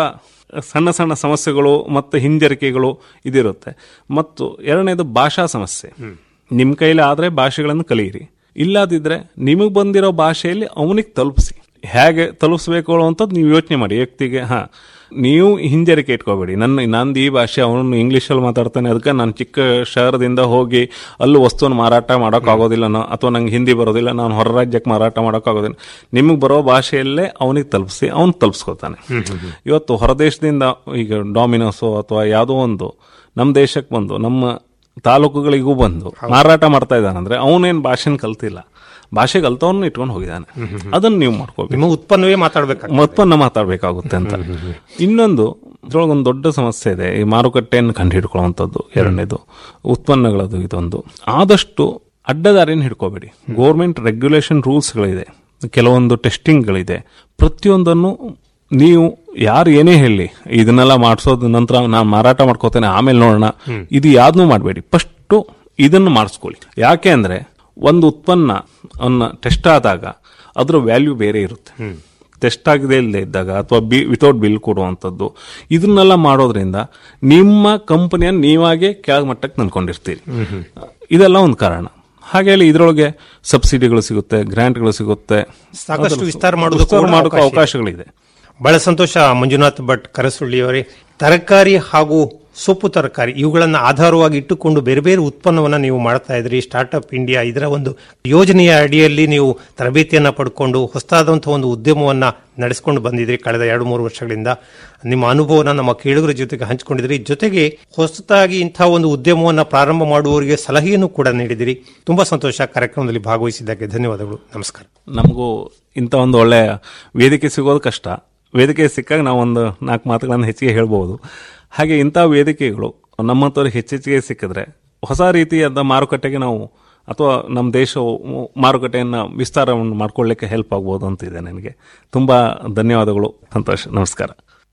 ಸಣ್ಣ ಸಣ್ಣ ಸಮಸ್ಯೆಗಳು ಮತ್ತು ಹಿಂಜರಿಕೆಗಳು ಇದಿರುತ್ತೆ ಮತ್ತು ಎರಡನೇದು ಭಾಷಾ ಸಮಸ್ಯೆ ನಿಮ್ಮ ಕೈಲಿ ಆದರೆ ಭಾಷೆಗಳನ್ನು ಕಲಿಯಿರಿ ಇಲ್ಲದಿದ್ರೆ ನಿಮಗೆ ಬಂದಿರೋ ಭಾಷೆಯಲ್ಲಿ ಅವನಿಗೆ ತಲುಪಿಸಿ ಹೇಗೆ ತಲುಪಿಸ್ಬೇಕು ಅನ್ನೋಂಥದ್ದು ನೀವು ಯೋಚನೆ ಮಾಡಿ ವ್ಯಕ್ತಿಗೆ ಹಾ ನೀವು ಹಿಂಜರಿಕೆ ಇಟ್ಕೋಬೇಡಿ ನನ್ನ ನಂದು ಈ ಭಾಷೆ ಅವನು ಇಂಗ್ಲೀಷಲ್ಲಿ ಮಾತಾಡ್ತಾನೆ ಅದಕ್ಕೆ ನಾನು ಚಿಕ್ಕ ಶಹರದಿಂದ ಹೋಗಿ ಅಲ್ಲಿ ವಸ್ತುವನ್ನು ಮಾರಾಟ ಮಾಡೋಕ್ಕಾಗೋದಿಲ್ಲ ನಾ- ಅಥವಾ ನಂಗೆ ಹಿಂದಿ ಬರೋದಿಲ್ಲ ನಾನು ಹೊರ ರಾಜ್ಯಕ್ಕೆ ಮಾರಾಟ ಮಾಡೋಕ್ಕಾಗೋದಿಲ್ಲ ನಿಮಗೆ ಬರೋ ಭಾಷೆಯಲ್ಲೇ ಅವನಿಗೆ ತಲುಪಿಸಿ ಅವನು ತಲುಪಿಸ್ಕೋತಾನೆ ಇವತ್ತು ಹೊರದೇಶದಿಂದ ಈಗ ಡಾಮಿನೋಸು ಅಥವಾ ಯಾವುದೋ ಒಂದು ನಮ್ಮ ದೇಶಕ್ಕೆ ಬಂದು ನಮ್ಮ ತಾಲೂಕುಗಳಿಗೂ ಬಂದು ಮಾರಾಟ ಮಾಡ್ತಾ ಇದ್ದಾನಂದ್ರೆ ಅವನೇನು ಭಾಷೆನ ಕಲ್ತಿಲ್ಲ ಭಾಷೆ ಕಲ್ತವನ್ನ ಇಟ್ಕೊಂಡು ಹೋಗಿದ್ದಾನೆ ಅದನ್ನ ನೀವು ಮಾಡ್ಕೋಬೇಕು ನಿಮ್ಮ ಉತ್ಪನ್ನವೇ ಮಾತಾಡ್ಬೇಕಾಗ್ತದೆ ಉತ್ಪನ್ನ ಮಾತಾಡಬೇಕಾಗುತ್ತೆ ಅಂತ ಇನ್ನೊಂದು ಇದ್ರೊಳಗೆ ಒಂದು ದೊಡ್ಡ ಸಮಸ್ಯೆ ಇದೆ ಈ ಮಾರುಕಟ್ಟೆಯನ್ನು ಕಂಡು ಹಿಡ್ಕೊಳ್ಳುವಂಥದ್ದು ಎರಡನೇದು ಉತ್ಪನ್ನಗಳದು ಇದೊಂದು ಆದಷ್ಟು ಅಡ್ಡದಾರಿನ ಹಿಡ್ಕೋಬೇಡಿ ಗೋರ್ಮೆಂಟ್ ರೆಗ್ಯುಲೇಷನ್ ರೂಲ್ಸ್ಗಳಿದೆ ಕೆಲವೊಂದು ಟೆಸ್ಟಿಂಗ್ಗಳಿದೆ ಪ್ರತಿಯೊಂದನ್ನು ನೀವು ಯಾರು ಏನೇ ಹೇಳಿ ಇದನ್ನೆಲ್ಲ ಮಾಡಿಸೋದ ನಂತರ ನಾನು ಮಾರಾಟ ಮಾಡ್ಕೋತೇನೆ ಆಮೇಲೆ ನೋಡೋಣ ಇದು ಯಾವ್ದನ್ನೂ ಮಾಡಬೇಡಿ ಫಸ್ಟು ಇದನ್ನು ಮಾಡಿಸ್ಕೊಳ್ಳಿ ಯಾಕೆ ಅಂದ್ರೆ ಒಂದು ಉತ್ಪನ್ನ ಅನ್ನ ಟೆಸ್ಟ್ ಆದಾಗ ಅದರ ವ್ಯಾಲ್ಯೂ ಬೇರೆ ಇರುತ್ತೆ ಟೆಸ್ಟ್ ಆಗದೆ ಇಲ್ಲದೆ ಇದ್ದಾಗ ಅಥವಾ ಬಿ ವಿತೌಟ್ ಬಿಲ್ ಕೊಡುವಂಥದ್ದು ಇದನ್ನೆಲ್ಲ ಮಾಡೋದ್ರಿಂದ ನಿಮ್ಮ ಕಂಪನಿಯನ್ನು ನೀವಾಗೆ ಕೆಳಗೆ ಮಟ್ಟಕ್ಕೆ ತಂದ್ಕೊಂಡಿರ್ತೀರಿ ಇದೆಲ್ಲ ಒಂದು ಕಾರಣ ಹಾಗೆ ಹೇಳಿ ಇದರೊಳಗೆ ಸಬ್ಸಿಡಿಗಳು ಸಿಗುತ್ತೆ ಗ್ರಾಂಟ್ಗಳು ಸಿಗುತ್ತೆ ಸಾಕಷ್ಟು ಅದರ- ವಿಸ್ತಾರ ಮಾಡೋದಕ್ಕೂ ವಿಸ್ತಾರ ಕೂಡ ಮಾಡೋಕೆ ಅವಕಾಶ ಇದೆ. ಅವಕಾಶಗಳಿದೆ ಬಹಳ ಸಂತೋಷ ಮಂಜುನಾಥ್ ಭಟ್ ಕರಸುಳ್ಳಿಯವರೇ ತರಕಾರಿ ಹಾಗೂ ಸೊಪ್ಪು ತರಕಾರಿ ಇವುಗಳನ್ನು ಆಧಾರವಾಗಿ ಇಟ್ಟುಕೊಂಡು ಬೇರೆ ಬೇರೆ ಉತ್ಪನ್ನವನ್ನು ನೀವು ಮಾಡ್ತಾ ಇದ್ರಿ ಸ್ಟಾರ್ಟ್ಅಪ್ ಇಂಡಿಯಾ ಇದರ ಒಂದು ಯೋಜನೆಯ ಅಡಿಯಲ್ಲಿ ನೀವು ತರಬೇತಿಯನ್ನ ಪಡ್ಕೊಂಡು ಹೊಸದಾದಂತಹ ಒಂದು ಉದ್ಯಮವನ್ನ ನಡೆಸಿಕೊಂಡು ಬಂದಿದ್ರಿ ಕಳೆದ ಎರಡು ಮೂರು ವರ್ಷಗಳಿಂದ ನಿಮ್ಮ ಅನುಭವನ ನಮ್ಮ ಕೇಳುಗರ ಜೊತೆಗೆ ಹಂಚಿಕೊಂಡಿದ್ರಿ ಜೊತೆಗೆ ಹೊಸದಾಗಿ ಇಂತಹ ಒಂದು ಉದ್ಯಮವನ್ನ ಪ್ರಾರಂಭ ಮಾಡುವವರಿಗೆ ಸಲಹೆಯನ್ನು ಕೂಡ ನೀಡಿದಿರಿ ತುಂಬಾ ಸಂತೋಷ ಕಾರ್ಯಕ್ರಮದಲ್ಲಿ ಭಾಗವಹಿಸಿದ್ದಕ್ಕೆ ಧನ್ಯವಾದಗಳು ನಮಸ್ಕಾರ ನಮಗೂ ಇಂಥ ಒಂದು ಒಳ್ಳೆಯ ವೇದಿಕೆ ಸಿಗೋದು ಕಷ್ಟ ವೇದಿಕೆ ಸಿಕ್ಕಾಗ ನಾವು ಒಂದು ನಾಲ್ಕು ಮಾತುಗಳನ್ನು ಹೆಚ್ಚಿಗೆ ಹೇಳ್ಬೋದು ಹಾಗೆ ಇಂಥ ವೇದಿಕೆಗಳು ನಮ್ಮಂಥವ್ರಿಗೆ ಹೆಚ್ಚೆಚ್ಚಿಗೆ ಸಿಕ್ಕಿದ್ರೆ ಹೊಸ ರೀತಿಯಾದ ಮಾರುಕಟ್ಟೆಗೆ ನಾವು ಅಥವಾ ನಮ್ಮ ದೇಶವು ಮಾರುಕಟ್ಟೆಯನ್ನು ವಿಸ್ತಾರವನ್ನು ಮಾಡ್ಕೊಳ್ಳಿಕ್ಕೆ ಹೆಲ್ಪ್ ಆಗ್ಬೋದು ಅಂತ ಇದೆ ನನಗೆ ತುಂಬ ಧನ್ಯವಾದಗಳು ಸಂತೋಷ ನಮಸ್ಕಾರ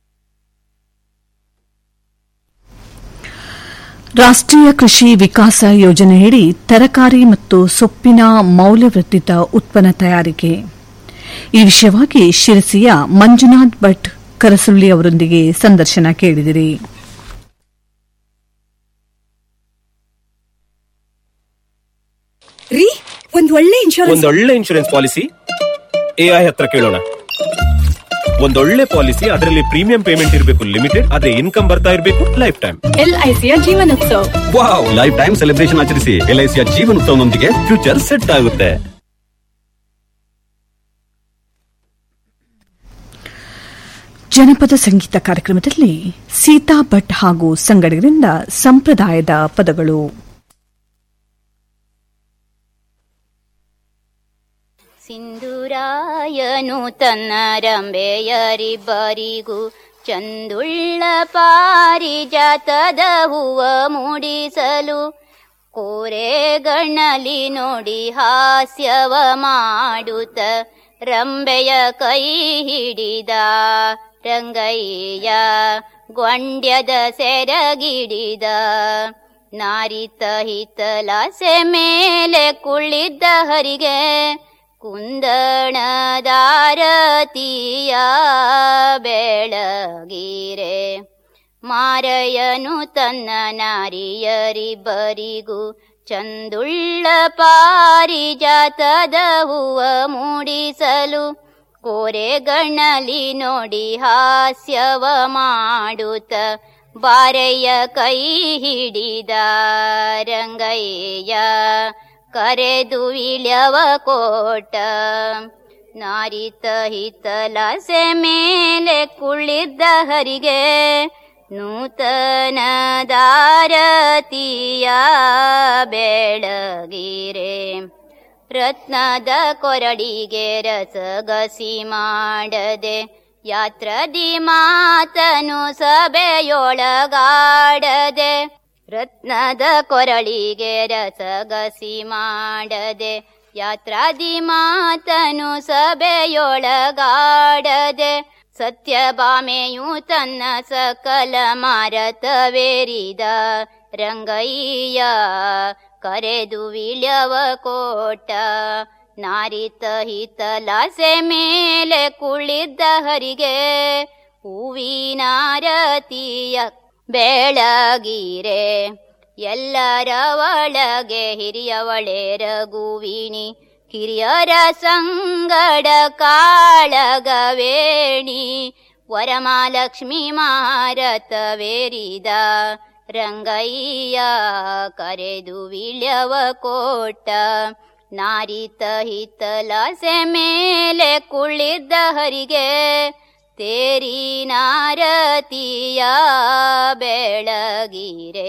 ರಾಷ್ಟ್ರೀಯ ಕೃಷಿ ವಿಕಾಸ ಯೋಜನೆಯಡಿ ತರಕಾರಿ ಮತ್ತು ಸೊಪ್ಪಿನ ಮೌಲ್ಯವರ್ಧಿತ ಉತ್ಪನ್ನ ತಯಾರಿಕೆ ಈ ವಿಷಯವಾಗಿ ಶಿರಸಿಯ ಮಂಜುನಾಥ್ ಭಟ್ ಕರಸುಳ್ಳಿ ಅವರೊಂದಿಗೆ ಸಂದರ್ಶನ ಕೇಳಿದಿರಿ ರೀ ಒಂದ್ ಒಳ್ಳೆ ಇನ್ಶೂರೆನ್ಸ್ ಒಂದೊಳ್ಳೆ ಇನ್ಶೂರೆನ್ಸ್ ಪಾಲಿಸಿ ಎಐ ಹತ್ರ ಕೇಳೋಣ ಒಂದೊಳ್ಳೆ ಪಾಲಿಸಿ ಅದರಲ್ಲಿ ಪ್ರೀಮಿಯಂ ಪೇಮೆಂಟ್ ಇರಬೇಕು ಲಿಮಿಟೆಡ್ ಅದೇ ಇನ್ಕಮ್ ಬರ್ತಾ ಇರಬೇಕು ಲೈಫ್ ಟೈಮ್ ಎಲ್ಐಸಿಯ Jeevan Utsav wow life time celebration ಆಚರಿಸಿ ಎಲ್ಐಸಿಯ ಜೀವನೋತ್ಸವನೊಂದಿಗೆ ಫ್ಯೂಚರ್ ಸೆಟ್ ಆಗುತ್ತೆ ಜನಪದ ಸಂಗೀತ ಕಾರ್ಯಕ್ರಮದಲ್ಲಿ ಸೀತಾ ಭಟ್ ಹಾಗೂ ಸಂಗಡಿಗರಿಂದ ಸಂಪ್ರದಾಯದ ಪದಗಳು ಸಿಂಧುರಾಯನು ತನ್ನ ರಂಬೆಯರಿಬ್ಬರಿಗೂ ಚಂದುಳ್ಳ ಪಾರಿಜಾತದ ಹೂವ ಮೂಡಿಸಲು ಕೋರೆಗಣ್ಣಲಿ ನೋಡಿ ಹಾಸ್ಯವ ಮಾಡುತ್ತ ರಂಬೆಯ ಕೈ ಹಿಡಿದ ರಂಗಯ್ಯ ಗ್ವಂಡ್ಯದ ಸೆರಗಿಡಿದ ನಾರಿತ ಹಿತಲಾಸೆ ಮೇಲೆ ಕುಳ್ಳಿದ್ದ ಹರಿಗೆ ಕುಂದಣದಾರತಿಯ ಬೆಳಗಿರೆ ಮಾರಯನು ತನ್ನ ನಾರಿಯರಿಬ್ಬರಿಗೂ ಚಂದುಳ್ಳ ಪಾರಿಜಾತದ ಹೂವ ಮೂಡಿಸಲು ಕೋರೆಗಣ್ಣಲಿ ನೋಡಿ ಹಾಸ್ಯವ ಮಾಡುತ್ತ ಬಾರೆಯ ಕೈ ಹಿಡಿದ ರಂಗಯ್ಯ ಕರೆದು ಇಳ್ಯವ ಕೋಟ ನಾರಿತ ಹಿತಲಾಸೆ ಮೇಲೆ ಕುಳಿದ್ದ ಹರಿಗೆ ನೂತನ ದಾರತಿಯ ಬೆಳಗಿರೆ ರತ್ನದ ಕೊರಡಿಗೆ ರಸಗಸಿ ಮಾಡದೆ ಯಾತ್ರದಿ ಮಾತನು ಸಭೆಯೊಳಗಾಡದೆ ರತ್ನದ ಕೊರಳಿಗೆ ರಸಗಸಿ ಮಾಡದೆ ಯಾತ್ರಾದಿ ಮಾತನು ಸಭೆಯೊಳಗಾಡದೆ ಸತ್ಯಭಾಮೆಯು ತನ್ನ ಸಕಲ ಮಾರತವೇರಿದ ರಂಗಯ್ಯ ಕರೆದು ವಿಳ್ಯವ ಕೋಟ ನಾರಿತ ಹಿತಲಾಸೆ ಮೇಲೆ ಕುಳಿದ್ದ ಹರಿಗೆ ಹೂವಿನಾರತಿಯ ಬೆಳಗಿರೆ ಎಲ್ಲರ ಒಳಗೆ ಹಿರಿಯವಳೆ ರಘುವಿನಿ ಕಿರಿಯರ ಸಂಗಡ ಕಾಳಗವೇಣಿ ವರಮಾಲಕ್ಷ್ಮಿ ಮಾರತವೇರಿದ ರಂಗಯ್ಯ ಕರೆದು ವಿಳ್ಯವ ಕೋಟ ನಾರಿತ ಹಿತ್ತಲಾಸೆ ಮೇಲೆ ಕುಳಿದ್ದ ಹರಿಗೆ ತೇರಿ ನಾರತಿಯ ಬೆಳಗಿರೆ